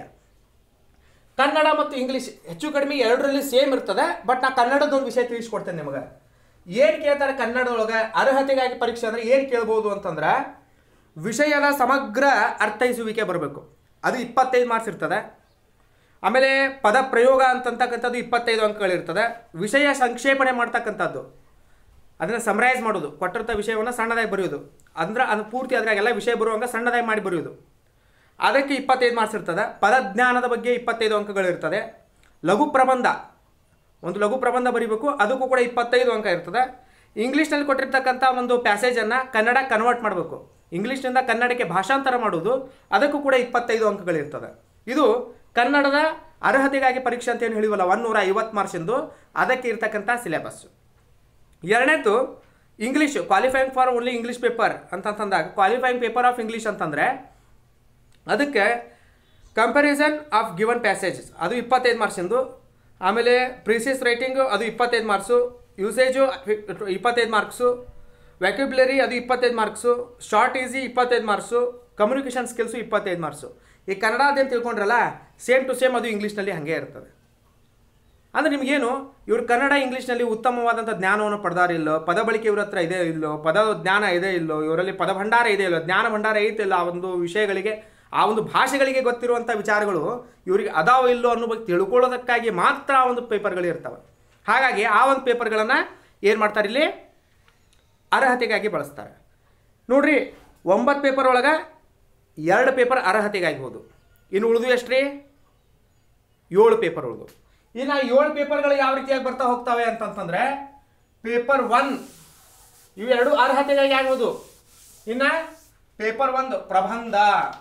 ಕನ್ನಡ ಮತ್ತು ಇಂಗ್ಲೀಷ್ ಹೆಚ್ಚು ಕಡಿಮೆ ಎರಡರಲ್ಲಿ ಸೇಮ್ ಇರ್ತದೆ ಬಟ್ ನಾ ಕನ್ನಡದ ಒಂದು ವಿಷಯ ತಿಳಿಸ್ಕೊಡ್ತೇನೆ ನಿಮಗೆ ಏನು ಕೇಳ್ತಾರೆ ಕನ್ನಡದೊಳಗೆ ಅರ್ಹತೆಗಾಗಿ ಪರೀಕ್ಷೆ ಅಂದರೆ ಏನು ಕೇಳ್ಬೋದು ಅಂತಂದ್ರೆ ವಿಷಯದ ಸಮಗ್ರ ಅರ್ಥೈಸುವಿಕೆ ಬರಬೇಕು ಅದು ಇಪ್ಪತ್ತೈದು ಮಾರ್ಕ್ಸ್ ಇರ್ತದೆ ಆಮೇಲೆ ಪದ ಪ್ರಯೋಗ ಅಂತಕ್ಕಂಥದ್ದು ಇಪ್ಪತ್ತೈದು ಅಂಕಗಳಿರ್ತದೆ ವಿಷಯ ಸಂಕ್ಷೇಪಣೆ ಮಾಡ್ತಕ್ಕಂಥದ್ದು ಅದನ್ನು ಸಮರೈಸ್ ಮಾಡೋದು ಕೊಟ್ಟಿರ್ತ ವಿಷಯವನ್ನು ಸಣ್ಣದಾಗಿ ಬರೆಯೋದು ಅಂದ್ರೆ ಅದು ಪೂರ್ತಿ ಅದ್ರಾಗೆಲ್ಲ ವಿಷಯ ಬರುವಂಗೆ ಸಣ್ಣದಾಗಿ ಮಾಡಿ ಬರೆಯೋದು ಅದಕ್ಕೆ ಇಪ್ಪತ್ತೈದು ಮಾರ್ಕ್ಸ್ ಇರ್ತದೆ ಪದಜ್ಞಾನದ ಬಗ್ಗೆ ಇಪ್ಪತ್ತೈದು ಅಂಕಗಳಿರ್ತದೆ ಲಘು ಪ್ರಬಂಧ ಒಂದು ಲಘು ಪ್ರಬಂಧ ಬರೀಬೇಕು ಅದಕ್ಕೂ ಕೂಡ ಇಪ್ಪತ್ತೈದು ಅಂಕ ಇರ್ತದೆ ಇಂಗ್ಲೀಷ್ನಲ್ಲಿ ಕೊಟ್ಟಿರ್ತಕ್ಕಂಥ ಒಂದು ಪ್ಯಾಸೇಜನ್ನು ಕನ್ನಡ ಕನ್ವರ್ಟ್ ಮಾಡಬೇಕು ಇಂಗ್ಲೀಷ್ನಿಂದ ಕನ್ನಡಕ್ಕೆ ಭಾಷಾಂತರ ಮಾಡೋದು ಅದಕ್ಕೂ ಕೂಡ ಇಪ್ಪತ್ತೈದು ಅಂಕಗಳಿರ್ತದೆ ಇದು ಕನ್ನಡದ ಅರ್ಹತೆಗಾಗಿ ಪರೀಕ್ಷೆ ಅಂತ ಏನು ಹೇಳಿವಲ್ಲ ಒನ್ನೂರ ಐವತ್ತು ಮಾರ್ಕ್ಸಿಂದು ಅದಕ್ಕೆ ಇರ್ತಕ್ಕಂಥ ಸಿಲೆಬಸ್ಸು ಎರಡನೇದು English qualifying for only English paper ಅಂತಂತಂದಾಗ ಕ್ವಾಲಿಫೈಯಿಂಗ್ ಪೇಪರ್ ಆಫ್ ಇಂಗ್ಲೀಷ್ ಅಂತಂದರೆ ಅದಕ್ಕೆ ಕಂಪ್ಯಾರಿಸನ್ ಆಫ್ ಗಿವನ್ ಪ್ಯಾಸೇಜಸ್ ಅದು ಇಪ್ಪತ್ತೈದು ಮಾರ್ಕ್ಸಿಂದು ಆಮೇಲೆ ಪ್ರೀಸಿಯಸ್ ರೈಟಿಂಗು ಅದು ಇಪ್ಪತ್ತೈದು ಮಾರ್ಕ್ಸು ಯೂಸೇಜು ಇಪ್ಪತ್ತೈದು ಮಾರ್ಕ್ಸು ವ್ಯಾಕ್ಯುಬ್ಲರಿ ಅದು ಇಪ್ಪತ್ತೈದು ಮಾರ್ಕ್ಸು ಶಾರ್ಟ್ ಈಸಿ ಇಪ್ಪತ್ತೈದು ಮಾರ್ಕ್ಸು ಕಮ್ಯುನಿಕೇಷನ್ ಸ್ಕಿಲ್ಸು ಇಪ್ಪತ್ತೈದು ಮಾರ್ಕ್ಸು ಈ ಕನ್ನಡ ಅದೇನು ತಿಳ್ಕೊಂಡ್ರಲ್ಲ ಸೇಮ್ ಟು ಸೇಮ್ ಅದು ಇಂಗ್ಲೀಷ್ನಲ್ಲಿ ಹಾಗೆ ಇರ್ತದೆ ಅಂದರೆ ನಿಮಗೇನು ಇವ್ರು ಕನ್ನಡ ಇಂಗ್ಲೀಷ್ನಲ್ಲಿ ಉತ್ತಮವಾದಂಥ ಜ್ಞಾನವನ್ನು ಪಡೆದಾರಿಲ್ಲೋ ಪದ ಬಳಕೆ ಇವ್ರ ಹತ್ರ ಇದೆ ಇಲ್ಲೋ ಪದ ಜ್ಞಾನ ಇದೆ ಇಲ್ಲೋ ಇವರಲ್ಲಿ ಪದ ಭಂಡಾರ ಇದೆ ಇಲ್ಲೋ ಜ್ಞಾನ ಭಂಡಾರ ಐತಿಲ್ಲ ಆ ಒಂದು ವಿಷಯಗಳಿಗೆ ಆ ಒಂದು ಭಾಷೆಗಳಿಗೆ ಗೊತ್ತಿರುವಂಥ ವಿಚಾರಗಳು ಇವರಿಗೆ ಅದಾವ ಇಲ್ಲೋ ಅನ್ನೋ ಬಗ್ಗೆ ತಿಳ್ಕೊಳ್ಳೋದಕ್ಕಾಗಿ ಮಾತ್ರ ಆ ಒಂದು ಪೇಪರ್ಗಳು ಇರ್ತವೆ ಹಾಗಾಗಿ ಆ ಒಂದು ಪೇಪರ್ಗಳನ್ನು ಏನು ಮಾಡ್ತಾರೆ ಇಲ್ಲಿ ಅರ್ಹತೆಗಾಗಿ ಬಳಸ್ತಾರೆ ನೋಡ್ರಿ ಒಂಬತ್ತು ಪೇಪರ್ ಒಳಗೆ ಎರಡು ಪೇಪರ್ ಅರ್ಹತೆಗಾಗಿ ಹೋದು ಇನ್ನು ಉಳಿದು ಎಷ್ಟು ರೀ ಏಳು ಪೇಪರ್ ಉಳಿದು ಇನ್ನು ಏಳು ಪೇಪರ್ಗಳು ಯಾವ ರೀತಿಯಾಗಿ ಬರ್ತಾ ಹೋಗ್ತವೆ ಅಂತಂತಂದ್ರೆ ಪೇಪರ್ ಒನ್ ಇವೆರಡು ಅರ್ಹತೆಗಾಗಿ ಆಗೋದು ಇನ್ನು ಪೇಪರ್ ಒಂದು ಪ್ರಬಂಧ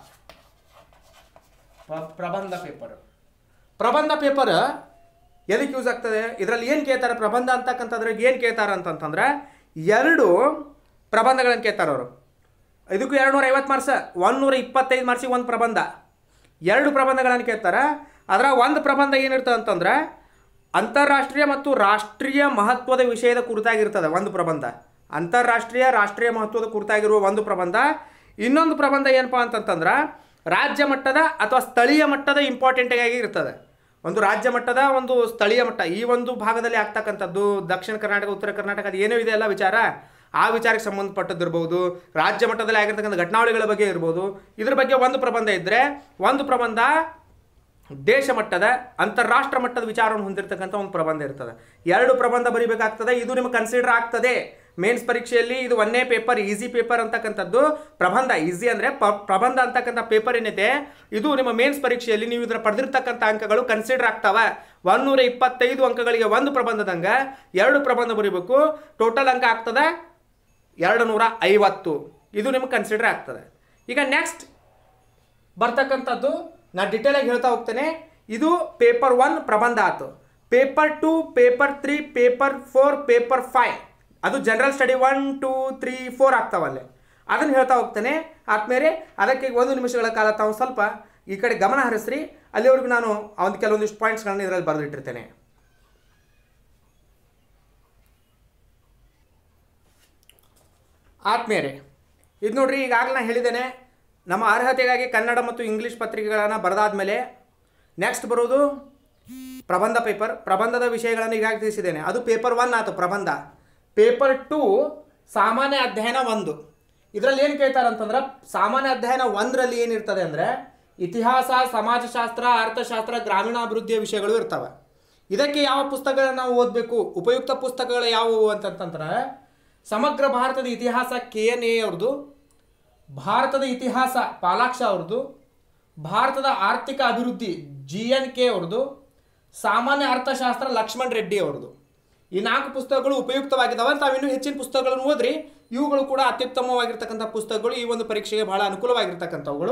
ಪ- ಪ್ರಬಂಧ ಪೇಪರ್ ಪ್ರಬಂಧ ಪೇಪರ್ ಎದಕ್ಕೆ ಯೂಸ್ ಆಗ್ತದೆ ಇದರಲ್ಲಿ ಏನು ಕೇಳ್ತಾರೆ ಪ್ರಬಂಧ ಅಂತಕ್ಕಂಥದ್ರಾಗ ಏನು ಕೇಳ್ತಾರೆ ಅಂತಂತಂದ್ರೆ ಎರಡು ಪ್ರಬಂಧಗಳನ್ನು ಕೇಳ್ತಾರೆ ಅವರು ಇದಕ್ಕೂ ಎರಡು ನೂರ ಐವತ್ತು ಮಾರ್ಕ್ಸ್ ಒಂದೂರ ಇಪ್ಪತ್ತೈದು ಮಾರ್ಕ್ಸಿಗೆ ಒಂದು ಪ್ರಬಂಧ ಎರಡು ಪ್ರಬಂಧಗಳನ್ನು ಕೇಳ್ತಾರೆ ಅದರ ಒಂದು ಪ್ರಬಂಧ ಏನಿರ್ತದೆ ಅಂತಂದ್ರೆ ಅಂತಾರಾಷ್ಟ್ರೀಯ ಮತ್ತು ರಾಷ್ಟ್ರೀಯ ಮಹತ್ವದ ವಿಷಯದ ಕುರಿತಾಗಿರ್ತದೆ ಒಂದು ಪ್ರಬಂಧ ಅಂತಾರಾಷ್ಟ್ರೀಯ ರಾಷ್ಟ್ರೀಯ ಮಹತ್ವದ ಕುರಿತಾಗಿರುವ ಒಂದು ಪ್ರಬಂಧ ಇನ್ನೊಂದು ಪ್ರಬಂಧ ಏನಪ್ಪ ಅಂತಂತಂದ್ರೆ ರಾಜ್ಯ ಮಟ್ಟದ ಅಥವಾ ಸ್ಥಳೀಯ ಮಟ್ಟದ ಇಂಪಾರ್ಟೆಂಟಾಗಿ ಇರ್ತದೆ ಒಂದು ರಾಜ್ಯ ಮಟ್ಟದ ಒಂದು ಸ್ಥಳೀಯ ಮಟ್ಟ ಈ ಒಂದು ಭಾಗದಲ್ಲಿ ಆಗ್ತಕ್ಕಂಥದ್ದು ದಕ್ಷಿಣ ಕರ್ನಾಟಕ ಉತ್ತರ ಕರ್ನಾಟಕ ಅದು ಏನೋ ಇದೆಯಲ್ಲ ವಿಚಾರ ಆ ವಿಚಾರಕ್ಕೆ ಸಂಬಂಧಪಟ್ಟದ್ದಿರ್ಬೋದು ರಾಜ್ಯ ಮಟ್ಟದಲ್ಲಿ ಆಗಿರ್ತಕ್ಕಂಥ ಘಟನಾವಳಿಗಳ ಬಗ್ಗೆ ಇರ್ಬೋದು ಇದ್ರ ಬಗ್ಗೆ ಒಂದು ಪ್ರಬಂಧ ಇದ್ದರೆ ಒಂದು ಪ್ರಬಂಧ ದೇಶ ಮಟ್ಟದ ಅಂತಾರಾಷ್ಟ್ರ ಮಟ್ಟದ ವಿಚಾರವನ್ನು ಹೊಂದಿರತಕ್ಕಂಥ ಒಂದು ಪ್ರಬಂಧ ಇರ್ತದೆ ಎರಡು ಪ್ರಬಂಧ ಬರಿಬೇಕಾಗ್ತದೆ ಇದು ನಿಮಗೆ ಕನ್ಸಿಡರ್ ಆಗ್ತದೆ ಮೇನ್ಸ್ ಪರೀಕ್ಷೆಯಲ್ಲಿ ಇದು ಒಂದೇ ಪೇಪರ್ ಈಸಿ ಪೇಪರ್ ಅಂತಕ್ಕಂಥದ್ದು ಪ್ರಬಂಧ ಈಸಿ ಅಂದರೆ ಪ್ರಬಂಧ ಅಂತಕ್ಕಂಥ ಪೇಪರ್ ಏನಿದೆ ಇದು ನಿಮ್ಮ ಮೇನ್ಸ್ ಪರೀಕ್ಷೆಯಲ್ಲಿ ನೀವು ಇದರ ಪಡೆದಿರ್ತಕ್ಕಂಥ ಅಂಕಗಳು ಕನ್ಸಿಡರ್ ಆಗ್ತವೆ ಒನ್ನೂರ ಇಪ್ಪತ್ತೈದು ಅಂಕಗಳಿಗೆ ಒಂದು ಪ್ರಬಂಧದಂಗ ಎರಡು ಪ್ರಬಂಧ ಬರೀಬೇಕು ಟೋಟಲ್ ಅಂಕ ಆಗ್ತದೆ ಎರಡು ನೂರ ಐವತ್ತು ಇದು ನಿಮಗೆ ಕನ್ಸಿಡರ್ ಆಗ್ತದೆ ಈಗ ನೆಕ್ಸ್ಟ್ ಬರ್ತಕ್ಕಂಥದ್ದು ನಾನು ಡಿಟೇಲಾಗಿ ಹೇಳ್ತಾ ಹೋಗ್ತೇನೆ ಇದು ಪೇಪರ್ ಒನ್ ಪ್ರಬಂಧ ಆಯ್ತು paper two paper three paper four paper five ಅದು general study one two three four ಆಗ್ತಾವಲ್ಲೇ ಅದನ್ನು ಹೇಳ್ತಾ ಹೋಗ್ತೇನೆ ಆದ್ಮೇಲೆ ಅದಕ್ಕೆ ಒಂದು ನಿಮಿಷಗಳ ಕಾಲ ತಾವು ಸ್ವಲ್ಪ ಈ ಕಡೆ ಗಮನ ಹರಿಸ್ರಿ ಅಲ್ಲಿವರೆಗೂ ನಾನು ಆ ಒಂದು ಕೆಲವೊಂದಿಷ್ಟು ಪಾಯಿಂಟ್ಸ್ಗಳನ್ನ ಇದರಲ್ಲಿ ಬರೆದಿಟ್ಟಿರ್ತೇನೆ ಆತ್ಮೀಯರೇ ಇದು ನೋಡ್ರಿ ಈಗಾಗಲೇ ನಾನು ಹೇಳಿದ್ದೇನೆ ನಮ್ಮ ಅರ್ಹತೆಗಾಗಿ ಕನ್ನಡ ಮತ್ತು ಇಂಗ್ಲೀಷ್ ಪತ್ರಿಕೆಗಳನ್ನು ಬರೆದಾದ್ಮೇಲೆ ನೆಕ್ಸ್ಟ್ ಬರೋದು ಪ್ರಬಂಧ ಪೇಪರ್ ಪ್ರಬಂಧದ ವಿಷಯಗಳನ್ನು ಈಗಾಗಲೇ ತಿಳಿಸಿದ್ದೇನೆ ಅದು ಪೇಪರ್ ಒನ್ ಆಯಿತು ಪ್ರಬಂಧ ಪೇಪರ್ ಟು ಸಾಮಾನ್ಯ ಅಧ್ಯಯನ ಒಂದು ಇದರಲ್ಲಿ ಏನು ಕೇಳ್ತಾರೆ ಅಂತಂದ್ರೆ ಸಾಮಾನ್ಯ ಅಧ್ಯಯನ ಒಂದರಲ್ಲಿ ಏನಿರ್ತದೆ ಅಂದರೆ ಇತಿಹಾಸ ಸಮಾಜಶಾಸ್ತ್ರ ಅರ್ಥಶಾಸ್ತ್ರ ಗ್ರಾಮೀಣಾಭಿವೃದ್ಧಿಯ ವಿಷಯಗಳು ಇರ್ತವೆ ಇದಕ್ಕೆ ಯಾವ ಪುಸ್ತಕಗಳನ್ನ ನಾವು ಓದಬೇಕು ಉಪಯುಕ್ತ ಪುಸ್ತಕಗಳು ಯಾವುವು ಅಂತಂತಂದ್ರೆ ಸಮಗ್ರ ಭಾರತದ ಇತಿಹಾಸ ಕೆ ಎನ್ ಎ ಅವ್ರದ್ದು ಭಾರತದ ಇತಿಹಾಸ ಪಾಲಾಕ್ಷ ಅವ್ರದ್ದು ಭಾರತದ ಆರ್ಥಿಕ ಅಭಿವೃದ್ಧಿ ಜಿ ಎನ್ ಕೆ ಅವ್ರದ್ದು ಸಾಮಾನ್ಯ ಅರ್ಥಶಾಸ್ತ್ರ ಲಕ್ಷ್ಮಣ್ ರೆಡ್ಡಿ ಅವ್ರದ್ದು ಈ ನಾಲ್ಕು ಪುಸ್ತಕಗಳು ಉಪಯುಕ್ತವಾಗಿದ್ದಾವೆ ತಾವಿನ್ನೂ ಹೆಚ್ಚಿನ ಪುಸ್ತಕಗಳನ್ನು ಓದ್ರಿ ಇವುಗಳು ಕೂಡ ಅತ್ಯುತ್ತಮವಾಗಿರ್ತಕ್ಕಂಥ ಪುಸ್ತಕಗಳು ಈ ಒಂದು ಪರೀಕ್ಷೆಗೆ ಬಹಳ ಅನುಕೂಲವಾಗಿರ್ತಕ್ಕಂಥವುಗಳು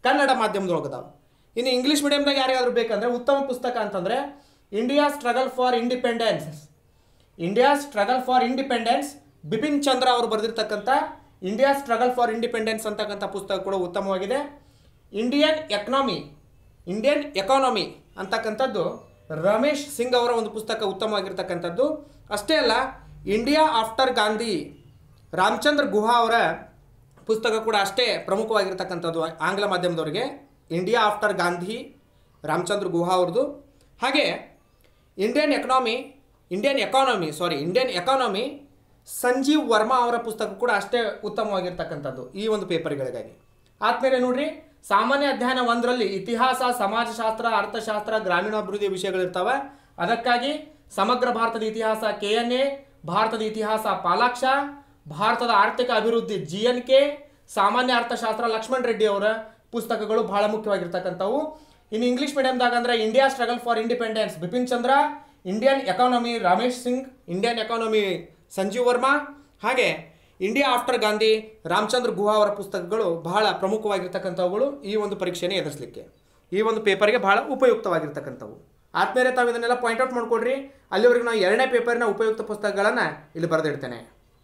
ಕನ್ನಡ ಮಾಧ್ಯಮದೊಳಗೆ ಅದಾವೆ ಇನ್ನು ಇಂಗ್ಲೀಷ್ ಮೀಡಿಯಮ್ದಾಗ ಯಾರಿಗಾದ್ರೂ ಬೇಕಂದ್ರೆ ಉತ್ತಮ ಪುಸ್ತಕ ಅಂತಂದರೆ India struggle for independence India struggle for independence Bipin Chandra ಅವರು ಬರೆದಿರ್ತಕ್ಕಂಥ ಇಂಡಿಯಾ ಸ್ಟ್ರಗಲ್ ಫಾರ್ ಇಂಡಿಪೆಂಡೆನ್ಸ್ ಅಂತಕ್ಕಂಥ ಪುಸ್ತಕ ಕೂಡ ಉತ್ತಮವಾಗಿದೆ ಇಂಡಿಯನ್ ಎಕನಾಮಿ ಇಂಡಿಯನ್ ಎಕಾನಮಿ ಅಂತಕ್ಕಂಥದ್ದು ರಮೇಶ್ ಸಿಂಗ್ ಅವರ ಒಂದು ಪುಸ್ತಕ ಉತ್ತಮವಾಗಿರ್ತಕ್ಕಂಥದ್ದು ಅಷ್ಟೇ ಅಲ್ಲ ಇಂಡಿಯಾ ಆಫ್ಟರ್ ಗಾಂಧಿ ರಾಮಚಂದ್ರ ಗುಹಾ ಅವರ ಪುಸ್ತಕ ಕೂಡ ಅಷ್ಟೇ ಪ್ರಮುಖವಾಗಿರ್ತಕ್ಕಂಥದ್ದು ಆಂಗ್ಲ ಮಾಧ್ಯಮದವರಿಗೆ ಇಂಡಿಯಾ ಆಫ್ಟರ್ ಗಾಂಧಿ ರಾಮಚಂದ್ರ ಗುಹಾ ಅವ್ರದ್ದು ಹಾಗೆ Indian economy Indian economy sorry Indian economy Sanjeev Verma ಅವರ ಪುಸ್ತಕ ಕೂಡ ಅಷ್ಟೇ ಉತ್ತಮವಾಗಿರ್ತಕ್ಕಂಥದ್ದು ಈ ಒಂದು ಪೇಪರ್ಗಳಿಗಾಗಿ ಆದ್ಮೇಲೆ ನೋಡ್ರಿ ಸಾಮಾನ್ಯ ಅಧ್ಯಯನ ಒಂದರಲ್ಲಿ ಇತಿಹಾಸ ಸಮಾಜಶಾಸ್ತ್ರ ಅರ್ಥಶಾಸ್ತ್ರ ಗ್ರಾಮೀಣಾಭಿವೃದ್ಧಿ ವಿಷಯಗಳಿರ್ತವೆ ಅದಕ್ಕಾಗಿ ಸಮಗ್ರ ಭಾರತದ ಇತಿಹಾಸ ಕೆ ಎನ್ ಎ ಭಾರತದ ಇತಿಹಾಸ ಪಾಲಾಕ್ಷ ಭಾರತದ ಆರ್ಥಿಕ ಅಭಿವೃದ್ಧಿ ಜಿ ಎನ್ ಕೆ ಸಾಮಾನ್ಯ ಅರ್ಥಶಾಸ್ತ್ರ ಲಕ್ಷ್ಮಣ್ ರೆಡ್ಡಿ ಅವರ ಪುಸ್ತಕಗಳು ಬಹಳ ಮುಖ್ಯವಾಗಿರ್ತಕ್ಕಂಥವು ಇನ್ನು ಇಂಗ್ಲೀಷ್ ಮೀಡಿಯಮ್ದಾಗ ಅಂದ್ರೆ India struggle for independence Bipin Chandra Indian economy Ramesh Singh Indian economy Sanjeev Verma ಹಾಗೆ ಇಂಡಿಯಾ ಆಫ್ಟರ್ ಗಾಂಧಿ ರಾಮಚಂದ್ರ ಗುಹಾ ಅವರ ಪುಸ್ತಕಗಳು ಬಹಳ ಪ್ರಮುಖವಾಗಿರ್ತಕ್ಕಂಥವುಗಳು ಈ ಒಂದು ಪರೀಕ್ಷೆನೇ ಎದುರಿಸಲಿಕ್ಕೆ ಈ ಒಂದು ಪೇಪರ್ಗೆ ಬಹಳ ಉಪಯುಕ್ತವಾಗಿರ್ತಕ್ಕಂಥವು ಆದ್ಮೇಲೆ ತಾವು ಇದನ್ನೆಲ್ಲ ಪಾಯಿಂಟ್ ಔಟ್ ಮಾಡ್ಕೊಡ್ರಿ ಅಲ್ಲಿವರೆಗೂ ನಾವು ಎರಡನೇ ಪೇಪರ್ನ ಉಪಯುಕ್ತ ಪುಸ್ತಕಗಳನ್ನು ಇಲ್ಲಿ ಬರೆದಿಡ್ತೇನೆ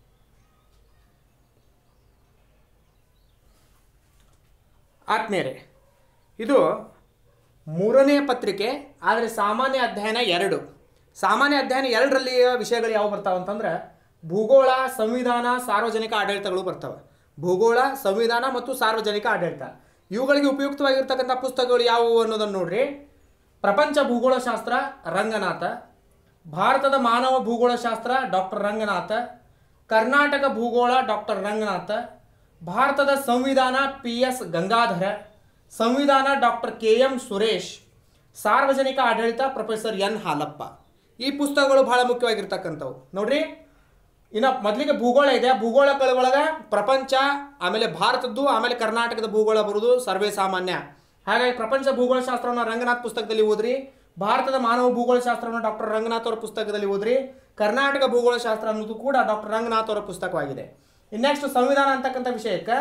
ಆತ್ಮೀಯರೇ ಇದು ಮೂರನೇ ಪತ್ರಿಕೆ ಆದರೆ ಸಾಮಾನ್ಯ ಅಧ್ಯಯನ ಎರಡು ಸಾಮಾನ್ಯ ಅಧ್ಯಯನ ಎರಡರಲ್ಲಿ ವಿಷಯಗಳು ಯಾವ ಬರ್ತಾವೆ ಅಂತಂದ್ರೆ ಭೂಗೋಳ ಸಂವಿಧಾನ ಸಾರ್ವಜನಿಕ ಆಡಳಿತಗಳು ಬರ್ತವೆ ಭೂಗೋಳ ಸಂವಿಧಾನ ಮತ್ತು ಸಾರ್ವಜನಿಕ ಆಡಳಿತ ಇವುಗಳಿಗೆ ಉಪಯುಕ್ತವಾಗಿರ್ತಕ್ಕಂಥ ಪುಸ್ತಕಗಳು ಯಾವುವು ಅನ್ನೋದನ್ನು ನೋಡ್ರಿ ಪ್ರಪಂಚ ಭೂಗೋಳಶಾಸ್ತ್ರ ರಂಗನಾಥ ಭಾರತದ ಮಾನವ ಭೂಗೋಳಶಾಸ್ತ್ರ ಡಾಕ್ಟರ್ ರಂಗನಾಥ ಕರ್ನಾಟಕ ಭೂಗೋಳ ಡಾಕ್ಟರ್ ರಂಗನಾಥ ಭಾರತದ ಸಂವಿಧಾನ ಪಿ ಎಸ್ ಗಂಗಾಧರ ಸಂವಿಧಾನ ಡಾಕ್ಟರ್ ಕೆ ಎಂ ಸುರೇಶ್ ಸಾರ್ವಜನಿಕ ಆಡಳಿತ ಪ್ರೊಫೆಸರ್ ಎನ್ ಹಾಲಪ್ಪ ಈ ಪುಸ್ತಕಗಳು ಬಹಳ ಮುಖ್ಯವಾಗಿರ್ತಕ್ಕಂಥವು ನೋಡ್ರಿ ಇನ್ನು ಮೊದಲಿಗೆ ಭೂಗೋಳ ಇದೆ ಭೂಗೋಳಗಳ ಒಳಗೆ ಪ್ರಪಂಚ ಆಮೇಲೆ ಭಾರತದ್ದು ಆಮೇಲೆ ಕರ್ನಾಟಕದ ಭೂಗೋಳ ಬರುವುದು ಸರ್ವೇ ಸಾಮಾನ್ಯ ಹಾಗಾಗಿ ಪ್ರಪಂಚ ಭೂಗೋಳಶಾಸ್ತ್ರವನ್ನು ರಂಗನಾಥ್ ಪುಸ್ತಕದಲ್ಲಿ ಓದ್ರಿ ಭಾರತದ ಮಾನವ ಭೂಗೋಳಶಾಸ್ತ್ರವನ್ನು ಡಾಕ್ಟರ್ ರಂಗನಾಥ್ ಅವರ ಪುಸ್ತಕದಲ್ಲಿ ಓದ್ರಿ ಕರ್ನಾಟಕ ಭೂಗೋಳಶಾಸ್ತ್ರ ಅನ್ನೋದು ಕೂಡ ಡಾಕ್ಟರ್ ರಂಗನಾಥ್ ಅವರ ಪುಸ್ತಕವಾಗಿದೆ ನೆಕ್ಸ್ಟ್ ಸಂವಿಧಾನ ಅಂತಕ್ಕಂಥ ವಿಷಯಕ್ಕೆ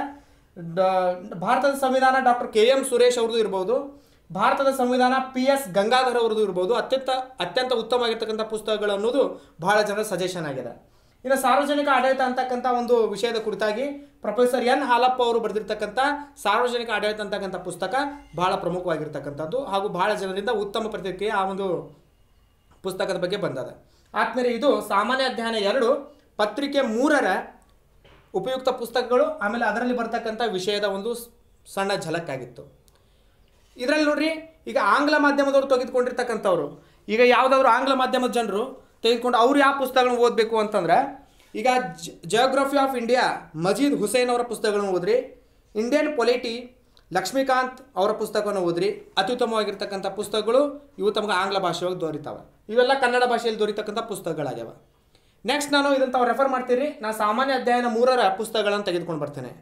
ಡ- ಭಾರತದ ಸಂವಿಧಾನ ಡಾಕ್ಟರ್ ಕೆ ಎಂ ಸುರೇಶ್ ಅವ್ರದ್ದು ಇರ್ಬೋದು ಭಾರತದ ಸಂವಿಧಾನ ಪಿ ಎಸ್ ಗಂಗಾಧರ್ ಅವ್ರದ್ದು ಇರ್ಬೋದು ಅತ್ಯಂತ ಅತ್ಯಂತ ಉತ್ತಮವಾಗಿರ್ತಕ್ಕಂಥ ಪುಸ್ತಕಗಳು ಅನ್ನೋದು ಬಹಳ ಜನರ ಸಜೆಷನ್ ಆಗಿದೆ ಇನ್ನು ಸಾರ್ವಜನಿಕ ಆಡಳಿತ ಅಂತಕ್ಕಂಥ ಒಂದು ವಿಷಯದ ಕುರಿತಾಗಿ ಪ್ರೊಫೆಸರ್ ಎನ್ ಹಾಲಪ್ಪ ಅವರು ಬರೆದಿರ್ತಕ್ಕಂಥ ಸಾರ್ವಜನಿಕ ಆಡಳಿತ ಅಂತಕ್ಕಂಥ ಪುಸ್ತಕ ಬಹಳ ಪ್ರಮುಖವಾಗಿರ್ತಕ್ಕಂಥದ್ದು ಹಾಗೂ ಬಹಳ ಜನರಿಂದ ಉತ್ತಮ ಪ್ರತಿಕ್ರಿಯೆ ಆ ಒಂದು ಪುಸ್ತಕದ ಬಗ್ಗೆ ಬಂದದ ಆದ್ಮೇಲೆ ಇದು ಸಾಮಾನ್ಯ ಅಧ್ಯಯನ ಎರಡು ಪತ್ರಿಕೆ ಮೂರರ ಉಪಯುಕ್ತ ಪುಸ್ತಕಗಳು ಆಮೇಲೆ ಅದರಲ್ಲಿ ಬರ್ತಕ್ಕಂಥ ವಿಷಯದ ಒಂದು ಸ್- ಸಣ್ಣ ಝಲಕ್ ಆಗಿತ್ತು ಇದರಲ್ಲಿ ನೋಡ್ರಿ ಈಗ ಆಂಗ್ಲ ಮಾಧ್ಯಮದವರು ತೆಗೆದುಕೊಂಡಿರ್ತಕ್ಕಂಥವ್ರು ಈಗ ಯಾವುದಾದ್ರು ಆಂಗ್ಲ ಮಾಧ್ಯಮದ ಜನರು ತೆಗೆದುಕೊಂಡು ಅವ್ರು ಯಾವ ಪುಸ್ತಕಗಳನ್ನ ಓದಬೇಕು ಅಂತಂದ್ರೆ ಈಗ geography of India Majid Husain ಅವರ ಪುಸ್ತಕಗಳನ್ನು ಓದ್ರಿ ಇಂಡಿಯನ್ ಪೊಲಿಟಿ ಲಕ್ಷ್ಮೀಕಾಂತ್ ಅವರ ಪುಸ್ತಕವನ್ನು ಓದ್ರಿ ಅತ್ಯುತ್ತಮವಾಗಿರ್ತಕ್ಕಂಥ ಪುಸ್ತಕಗಳು ಇವು ತಮಗೆ ಆಂಗ್ಲ ಭಾಷೆಯೊಳಗೆ ದೊರೀತಾವೆ ಇವೆಲ್ಲ ಕನ್ನಡ ಭಾಷೆಯಲ್ಲಿ ದೊರೀತಕ್ಕಂಥ ಪುಸ್ತಕಗಳಾಗ್ಯಾವ ನೆಕ್ಸ್ಟ್ ನಾನು ಇದನ್ನು ತಾವು ರೆಫರ್ ಮಾಡ್ತೀರಿ ನಾನು ಸಾಮಾನ್ಯ ಅಧ್ಯಯನ ಮೂರರ ಪುಸ್ತಕಗಳನ್ನು ತೆಗೆದುಕೊಂಡು ಬರ್ತೇನೆ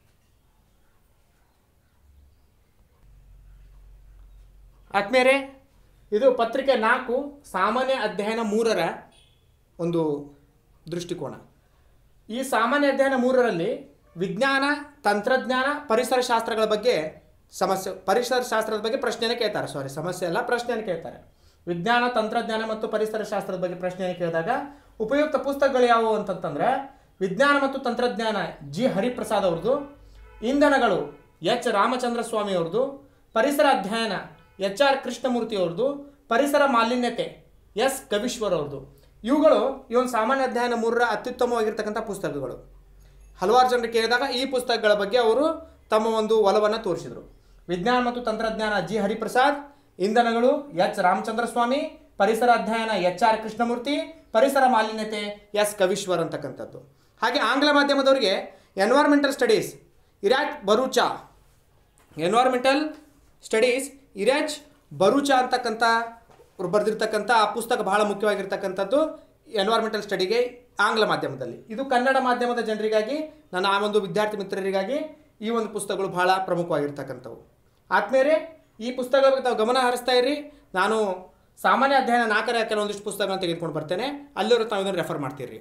ಆತ್ಮೇರೆ ಇದು ಪತ್ರಿಕೆ ನಾಲ್ಕು ಸಾಮಾನ್ಯ ಅಧ್ಯಯನ ಮೂರರ ಒಂದು ದೃಷ್ಟಿಕೋನ ಈ ಸಾಮಾನ್ಯ ಅಧ್ಯಯನ ಮೂರರಲ್ಲಿ ವಿಜ್ಞಾನ ತಂತ್ರಜ್ಞಾನ ಪರಿಸರ ಶಾಸ್ತ್ರಗಳ ಬಗ್ಗೆ ಸಮಸ್ಯೆ ಪರಿಸರ ಶಾಸ್ತ್ರದ ಬಗ್ಗೆ ಪ್ರಶ್ನೆನೇ ಕೇಳ್ತಾರೆ ಸಾರಿ ಸಮಸ್ಯೆ ಅಲ್ಲ ಪ್ರಶ್ನೆಯನ್ನು ಕೇಳ್ತಾರೆ ವಿಜ್ಞಾನ ತಂತ್ರಜ್ಞಾನ ಮತ್ತು ಪರಿಸರ ಶಾಸ್ತ್ರದ ಬಗ್ಗೆ ಪ್ರಶ್ನೆಯನ್ನು ಕೇಳಿದಾಗ ಉಪಯುಕ್ತ ಪುಸ್ತಕಗಳು ಯಾವುವು ಅಂತಂತಂದ್ರೆ ವಿಜ್ಞಾನ ಮತ್ತು ತಂತ್ರಜ್ಞಾನ ಜಿ ಹರಿಪ್ರಸಾದ್ ಅವ್ರದ್ದು ಇಂಧನಗಳು ಎಚ್ ರಾಮಚಂದ್ರ ಸ್ವಾಮಿ ಅವ್ರದ್ದು ಪರಿಸರ ಅಧ್ಯಯನ ಎಚ್ ಆರ್ ಕೃಷ್ಣಮೂರ್ತಿ ಅವ್ರದ್ದು ಪರಿಸರ ಮಾಲಿನ್ಯತೆ ಎಸ್ ಕವೀಶ್ವರ್ ಅವ್ರದ್ದು ಇವುಗಳು ಈ ಒಂದು ಸಾಮಾನ್ಯ ಅಧ್ಯಯನ ಮೂರರ ಅತ್ಯುತ್ತಮವಾಗಿರ್ತಕ್ಕಂಥ ಪುಸ್ತಕಗಳು ಹಲವಾರು ಜನರು ಕೇಳಿದಾಗ ಈ ಪುಸ್ತಕಗಳ ಬಗ್ಗೆ ಅವರು ತಮ್ಮ ಒಂದು ಒಲವನ್ನು ತೋರಿಸಿದರು ವಿಜ್ಞಾನ ಮತ್ತು ತಂತ್ರಜ್ಞಾನ ಜಿ ಹರಿಪ್ರಸಾದ್ ಇಂಧನಗಳು ಎಚ್ ರಾಮಚಂದ್ರ ಸ್ವಾಮಿ ಪರಿಸರ ಅಧ್ಯಯನ ಎಚ್ ಆರ್ ಕೃಷ್ಣಮೂರ್ತಿ ಪರಿಸರ ಮಾಲಿನ್ಯತೆ ಎಸ್ ಕವೀಶ್ವರ್ ಅಂತಕ್ಕಂಥದ್ದು ಹಾಗೆ ಆಂಗ್ಲ ಮಾಧ್ಯಮದವರಿಗೆ environmental studies Erach Bharucha environmental studies Erach Bharucha ಅಂತಕ್ಕಂಥ ಅವ್ರು ಬರೆದಿರ್ತಕ್ಕಂಥ ಆ ಪುಸ್ತಕ ಬಹಳ ಮುಖ್ಯವಾಗಿರ್ತಕ್ಕಂಥದ್ದು ಎನ್ವೈರ್ಮೆಂಟಲ್ ಸ್ಟಡಿಗೆ ಆಂಗ್ಲ ಮಾಧ್ಯಮದಲ್ಲಿ ಇದು ಕನ್ನಡ ಮಾಧ್ಯಮದ ಜನರಿಗಾಗಿ ನನ್ನ ಆ ಒಂದು ವಿದ್ಯಾರ್ಥಿ ಮಿತ್ರರಿಗಾಗಿ ಈ ಒಂದು ಪುಸ್ತಕಗಳು ಬಹಳ ಪ್ರಮುಖವಾಗಿರ್ತಕ್ಕಂಥವು ಆದ್ಮೇಲೆ ಈ ಪುಸ್ತಕಗಳ ಬಗ್ಗೆ ತಾವು ಗಮನ ಹರಿಸ್ತಾ ಇರಿ ನಾನು ಸಾಮಾನ್ಯ ಅಧ್ಯಯನ ನಾಲ್ಕರ ಕೆಲವೊಂದಿಷ್ಟು ಪುಸ್ತಕಗಳನ್ನು ತೆಗೆದುಕೊಂಡು ಬರ್ತೇನೆ ಅಲ್ಲಿವರು ತಾವು ಇದನ್ನು ರೆಫರ್ ಮಾಡ್ತೀರಿ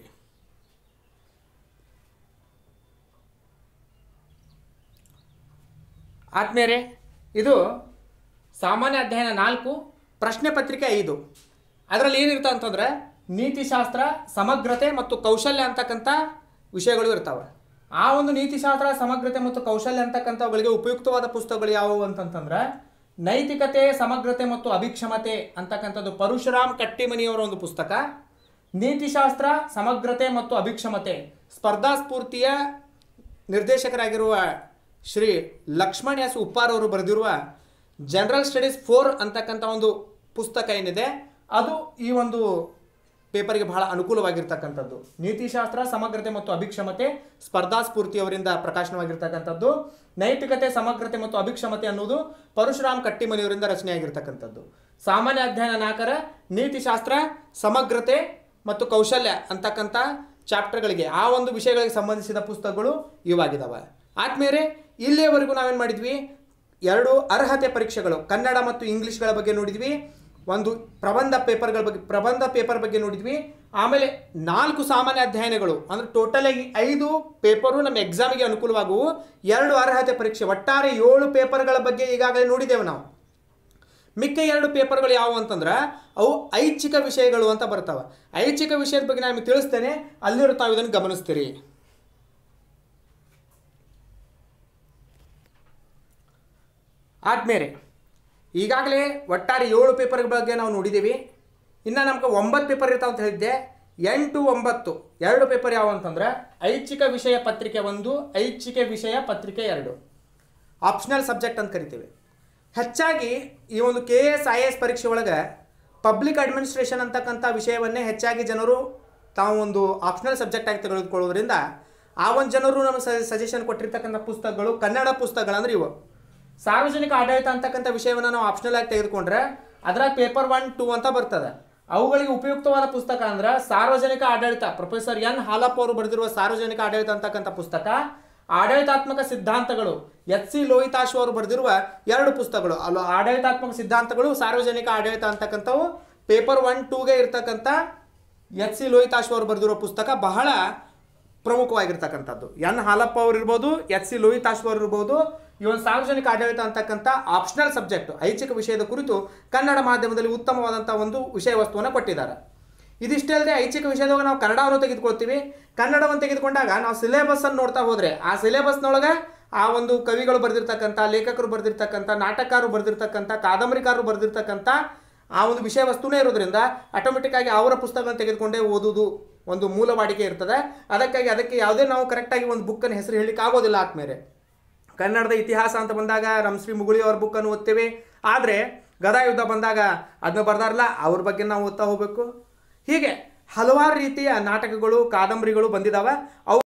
ಆದ್ಮೇಲೆ ಇದು ಸಾಮಾನ್ಯ ಅಧ್ಯಯನ ನಾಲ್ಕು ಪ್ರಶ್ನೆ ಪತ್ರಿಕೆ ಐದು ಅದರಲ್ಲಿ ಏನಿರ್ತಾವೆ ಅಂತಂದ್ರೆ ನೀತಿಶಾಸ್ತ್ರ ಸಮಗ್ರತೆ ಮತ್ತು ಕೌಶಲ್ಯ ಅಂತಕ್ಕಂಥ ವಿಷಯಗಳು ಇರ್ತಾವೆ ಆ ಒಂದು ನೀತಿಶಾಸ್ತ್ರ ಸಮಗ್ರತೆ ಮತ್ತು ಕೌಶಲ್ಯ ಅಂತಕ್ಕಂಥವುಗಳಿಗೆ ಉಪಯುಕ್ತವಾದ ಪುಸ್ತಕಗಳು ಯಾವುವು ಅಂತಂತಂದ್ರೆ ನೈತಿಕತೆ ಸಮಗ್ರತೆ ಮತ್ತು ಅಭಿಕ್ಷಮತೆ ಅಂತಕ್ಕಂಥದ್ದು ಪರಶುರಾಮ್ ಕಟ್ಟಿಮನಿಯವರ ಒಂದು ಪುಸ್ತಕ ನೀತಿಶಾಸ್ತ್ರ ಸಮಗ್ರತೆ ಮತ್ತು ಅಭಿಕ್ಷಮತೆ ಸ್ಪರ್ಧಾ ಸ್ಫೂರ್ತಿಯ ನಿರ್ದೇಶಕರಾಗಿರುವ ಶ್ರೀ ಲಕ್ಷ್ಮಣ್ ಎಸ್ ಉಪ್ಪಾರ್ ಅವರು ಬರೆದಿರುವ ಜನರಲ್ ಸ್ಟಡೀಸ್ ಫೋರ್ ಅಂತಕ್ಕಂಥ ಒಂದು ಪುಸ್ತಕ ಏನಿದೆ ಅದು ಈ ಒಂದು ಪೇಪರ್ಗೆ ಬಹಳ ಅನುಕೂಲವಾಗಿರ್ತಕ್ಕಂಥದ್ದು ನೀತಿಶಾಸ್ತ್ರ ಸಮಗ್ರತೆ ಮತ್ತು ಅಭಿಕ್ಷಮತೆ ಸ್ಪರ್ಧಾ ಸ್ಫೂರ್ತಿಯವರಿಂದ ಪ್ರಕಾಶನವಾಗಿರ್ತಕ್ಕಂಥದ್ದು ನೈತಿಕತೆ ಸಮಗ್ರತೆ ಮತ್ತು ಅಭಿಕ್ಷಮತೆ ಅನ್ನೋದು ಪರಶುರಾಮ್ ಕಟ್ಟಿಮನಿಯವರಿಂದ ರಚನೆಯಾಗಿರ್ತಕ್ಕಂಥದ್ದು ಸಾಮಾನ್ಯ ಅಧ್ಯಯನ ನಾಲ್ಕರ ನೀತಿಶಾಸ್ತ್ರ ಸಮಗ್ರತೆ ಮತ್ತು ಕೌಶಲ್ಯ ಅಂತಕ್ಕಂಥ ಚಾಪ್ಟರ್ಗಳಿಗೆ ಆ ಒಂದು ವಿಷಯಗಳಿಗೆ ಸಂಬಂಧಿಸಿದ ಪುಸ್ತಕಗಳು ಇವಾಗಿದ್ದಾವೆ ಆದ್ಮೇಲೆ ಇಲ್ಲಿಯವರೆಗೂ ನಾವೇನು ಮಾಡಿದ್ವಿ ಎರಡು ಅರ್ಹತೆ ಪರೀಕ್ಷೆಗಳು ಕನ್ನಡ ಮತ್ತು ಇಂಗ್ಲೀಷ್ಗಳ ಬಗ್ಗೆ ನೋಡಿದ್ವಿ ಒಂದು ಪ್ರಬಂಧ ಪೇಪರ್ಗಳ ಬಗ್ಗೆ ಪ್ರಬಂಧ ಪೇಪರ್ ಬಗ್ಗೆ ನೋಡಿದ್ವಿ ಆಮೇಲೆ ನಾಲ್ಕು ಸಾಮಾನ್ಯ ಅಧ್ಯಯನಗಳು ಅಂದ್ರೆ ಟೋಟಲ್ ಆಗಿ ಐದು ಪೇಪರು ನಮ್ಮ ಎಕ್ಸಾಮಿಗೆ ಅನುಕೂಲವಾಗುವು ಎರಡು ಅರ್ಹತೆ ಪರೀಕ್ಷೆ ಒಟ್ಟಾರೆ ಏಳು ಪೇಪರ್ಗಳ ಬಗ್ಗೆ ಈಗಾಗಲೇ ನೋಡಿದ್ದೇವೆ ನಾವು ಮಿಕ್ಕ ಎರಡು ಪೇಪರ್ಗಳು ಯಾವುವು ಅಂತಂದ್ರೆ ಅವು ಐಚ್ಛಿಕ ವಿಷಯಗಳು ಅಂತ ಬರ್ತಾವೆ ಐಚ್ಛಿಕ ವಿಷಯದ ಬಗ್ಗೆ ನಾನು ನಿಮಗೆ ತಿಳಿಸ್ತೇನೆ ಅಲ್ಲಿರೋ ತಾವು ಇದನ್ನು ಗಮನಿಸ್ತೀರಿ ಆದ್ಮೇಲೆ ಈಗಾಗಲೇ ಒಟ್ಟಾರೆ ಏಳು ಪೇಪರ್ ಬಗ್ಗೆ ನಾವು ನೋಡಿದ್ದೀವಿ ಇನ್ನು ನಮ್ಗೆ ಒಂಬತ್ತು ಪೇಪರ್ ಇರ್ತಾವ ಅಂತ ಹೇಳಿದ್ದೆ ಎಂಟು ಒಂಬತ್ತು ಎರಡು ಪೇಪರ್ ಯಾವ ಅಂತಂದ್ರೆ ಐಚ್ಛಿಕ ವಿಷಯ ಪತ್ರಿಕೆ ಒಂದು ಐಚ್ಛಿಕ ವಿಷಯ ಪತ್ರಿಕೆ ಎರಡು ಆಪ್ಷನಲ್ ಸಬ್ಜೆಕ್ಟ್ ಅಂತ ಕರಿತೀವಿ ಹೆಚ್ಚಾಗಿ ಈ ಒಂದು ಕೆ ಎಸ್ ಐ ಎಸ್ ಪರೀಕ್ಷೆ ಒಳಗೆ ಪಬ್ಲಿಕ್ ಅಡ್ಮಿನಿಸ್ಟ್ರೇಷನ್ ಅಂತಕ್ಕಂಥ ವಿಷಯವನ್ನೇ ಹೆಚ್ಚಾಗಿ ಜನರು ತಾವು ಒಂದು ಆಪ್ಷನಲ್ ಸಬ್ಜೆಕ್ಟ್ ಆಗಿ ತೆಗೆದುಕೊಳ್ಳೋದ್ರಿಂದ ಆ ಒಂದು ಜನರು ನಮ್ಮ ಸಜೆಷನ್ ಕೊಟ್ಟಿರ್ತಕ್ಕಂಥ ಪುಸ್ತಕಗಳು ಕನ್ನಡ ಪುಸ್ತಕಗಳು ಅಂದ್ರೆ ಇವು ಸಾರ್ವಜನಿಕ ಆಡಳಿತ ಅಂತಕ್ಕಂಥ ವಿಷಯವನ್ನು ನಾವು ಆಪ್ಷನಲ್ ಆಗಿ ತೆಗೆದುಕೊಂಡ್ರೆ ಅದ್ರಾಗ ಪೇಪರ್ ಒನ್ ಟೂ ಅಂತ ಬರ್ತದೆ ಅವುಗಳಿಗೆ ಉಪಯುಕ್ತವಾದ ಪುಸ್ತಕ ಅಂದ್ರೆ ಸಾರ್ವಜನಿಕ ಆಡಳಿತ ಪ್ರೊಫೆಸರ್ ಎನ್ ಹಾಲಪ್ಪ ಅವರು ಬರೆದಿರುವ ಸಾರ್ವಜನಿಕ ಆಡಳಿತ ಅಂತಕ್ಕಂಥ ಪುಸ್ತಕ ಆಡಳಿತಾತ್ಮಕ ಸಿದ್ಧಾಂತಗಳು ಎಚ್ ಸಿ ಲೋಹಿತಾಶು ಅವರು ಬರೆದಿರುವ ಎರಡು ಪುಸ್ತಕಗಳು ಅಲ್ಲ ಆಡಳಿತಾತ್ಮಕ ಸಿದ್ಧಾಂತಗಳು ಸಾರ್ವಜನಿಕ ಆಡಳಿತ ಅಂತಕ್ಕಂಥವು ಪೇಪರ್ ಒನ್ ಟೂಗೆ ಇರ್ತಕ್ಕಂಥ ಎಚ್ ಸಿ ಲೋಹಿತಾಶು ಅವರು ಬರೆದಿರುವ ಪುಸ್ತಕ ಬಹಳ ಪ್ರಮುಖವಾಗಿರ್ತಕ್ಕಂಥದ್ದು ಎನ್ ಹಾಲಪ್ಪ ಅವರು ಇರ್ಬೋದು ಎಚ್ ಸಿ ಲೋಹಿತಾಶು ಅವರು ಇರ್ಬೋದು ಈ ಒಂದು ಸಾರ್ವಜನಿಕ ಆಡಳಿತ ಅಂತಕ್ಕಂಥ ಆಪ್ಷನಲ್ ಸಬ್ಜೆಕ್ಟ್ ಐಚ್ಛಿಕ ವಿಷಯದ ಕುರಿತು ಕನ್ನಡ ಮಾಧ್ಯಮದಲ್ಲಿ ಉತ್ತಮವಾದಂಥ ಒಂದು ವಿಷಯ ವಸ್ತುವನ್ನು ಕೊಟ್ಟಿದ್ದಾರೆ ಇದಿಷ್ಟೇ ಅಲ್ಲದೆ ಐಚ್ಛಿಕ ವಿಷಯದಾಗ ನಾವು ಕನ್ನಡವನ್ನು ತೆಗೆದುಕೊಳ್ತೀವಿ ಕನ್ನಡವನ್ನು ತೆಗೆದುಕೊಂಡಾಗ ನಾವು ಸಿಲೆಬಸ್ಸನ್ನು ನೋಡ್ತಾ ಹೋದರೆ ಆ ಸಿಲೆಬಸ್ನೊಳಗೆ ಆ ಒಂದು ಕವಿಗಳು ಬರೆದಿರ್ತಕ್ಕಂಥ ಲೇಖಕರು ಬರೆದಿರ್ತಕ್ಕಂಥ ನಾಟಕರು ಬರೆದಿರ್ತಕ್ಕಂಥ ಕಾದಂಬರಿಕಾರರು ಬರೆದಿರ್ತಕ್ಕಂಥ ಆ ಒಂದು ವಿಷಯ ವಸ್ತುನೇ ಇರೋದ್ರಿಂದ ಆಟೋಮೆಟಿಕ್ ಆಗಿ ಅವರ ಪುಸ್ತಕಗಳನ್ನು ತೆಗೆದುಕೊಂಡೇ ಓದುವುದು ಒಂದು ಮೂಲ ವಾಡಿಕೆ ಇರ್ತದೆ ಅದಕ್ಕಾಗಿ ಅದಕ್ಕೆ ಯಾವುದೇ ನಾವು ಕರೆಕ್ಟಾಗಿ ಒಂದು ಬುಕ್ಕನ್ನು ಹೆಸರು ಹೇಳಲಿಕ್ಕೆ ಆಗೋದಿಲ್ಲ ಆದ್ಮೇಲೆ ಕನ್ನಡದ ಇತಿಹಾಸ ಅಂತ ಬಂದಾಗ ರಮಶ್ರೀ ಮುಗುಳಿ ಅವ್ರ ಬುಕ್ಕನ್ನು ಓದ್ತೇವೆ ಆದರೆ ಗದಾ ಯುದ್ಧ ಬಂದಾಗ ಅದನ್ನ ಬರ್ದಾರಲ್ಲ ಅವ್ರ ಬಗ್ಗೆ ನಾವು ಓದ್ತಾ ಹೋಗಬೇಕು ಹೀಗೆ ಹಲವಾರು ರೀತಿಯ ನಾಟಕಗಳು ಕಾದಂಬರಿಗಳು ಬಂದಿದ್ದಾವೆ ಅವು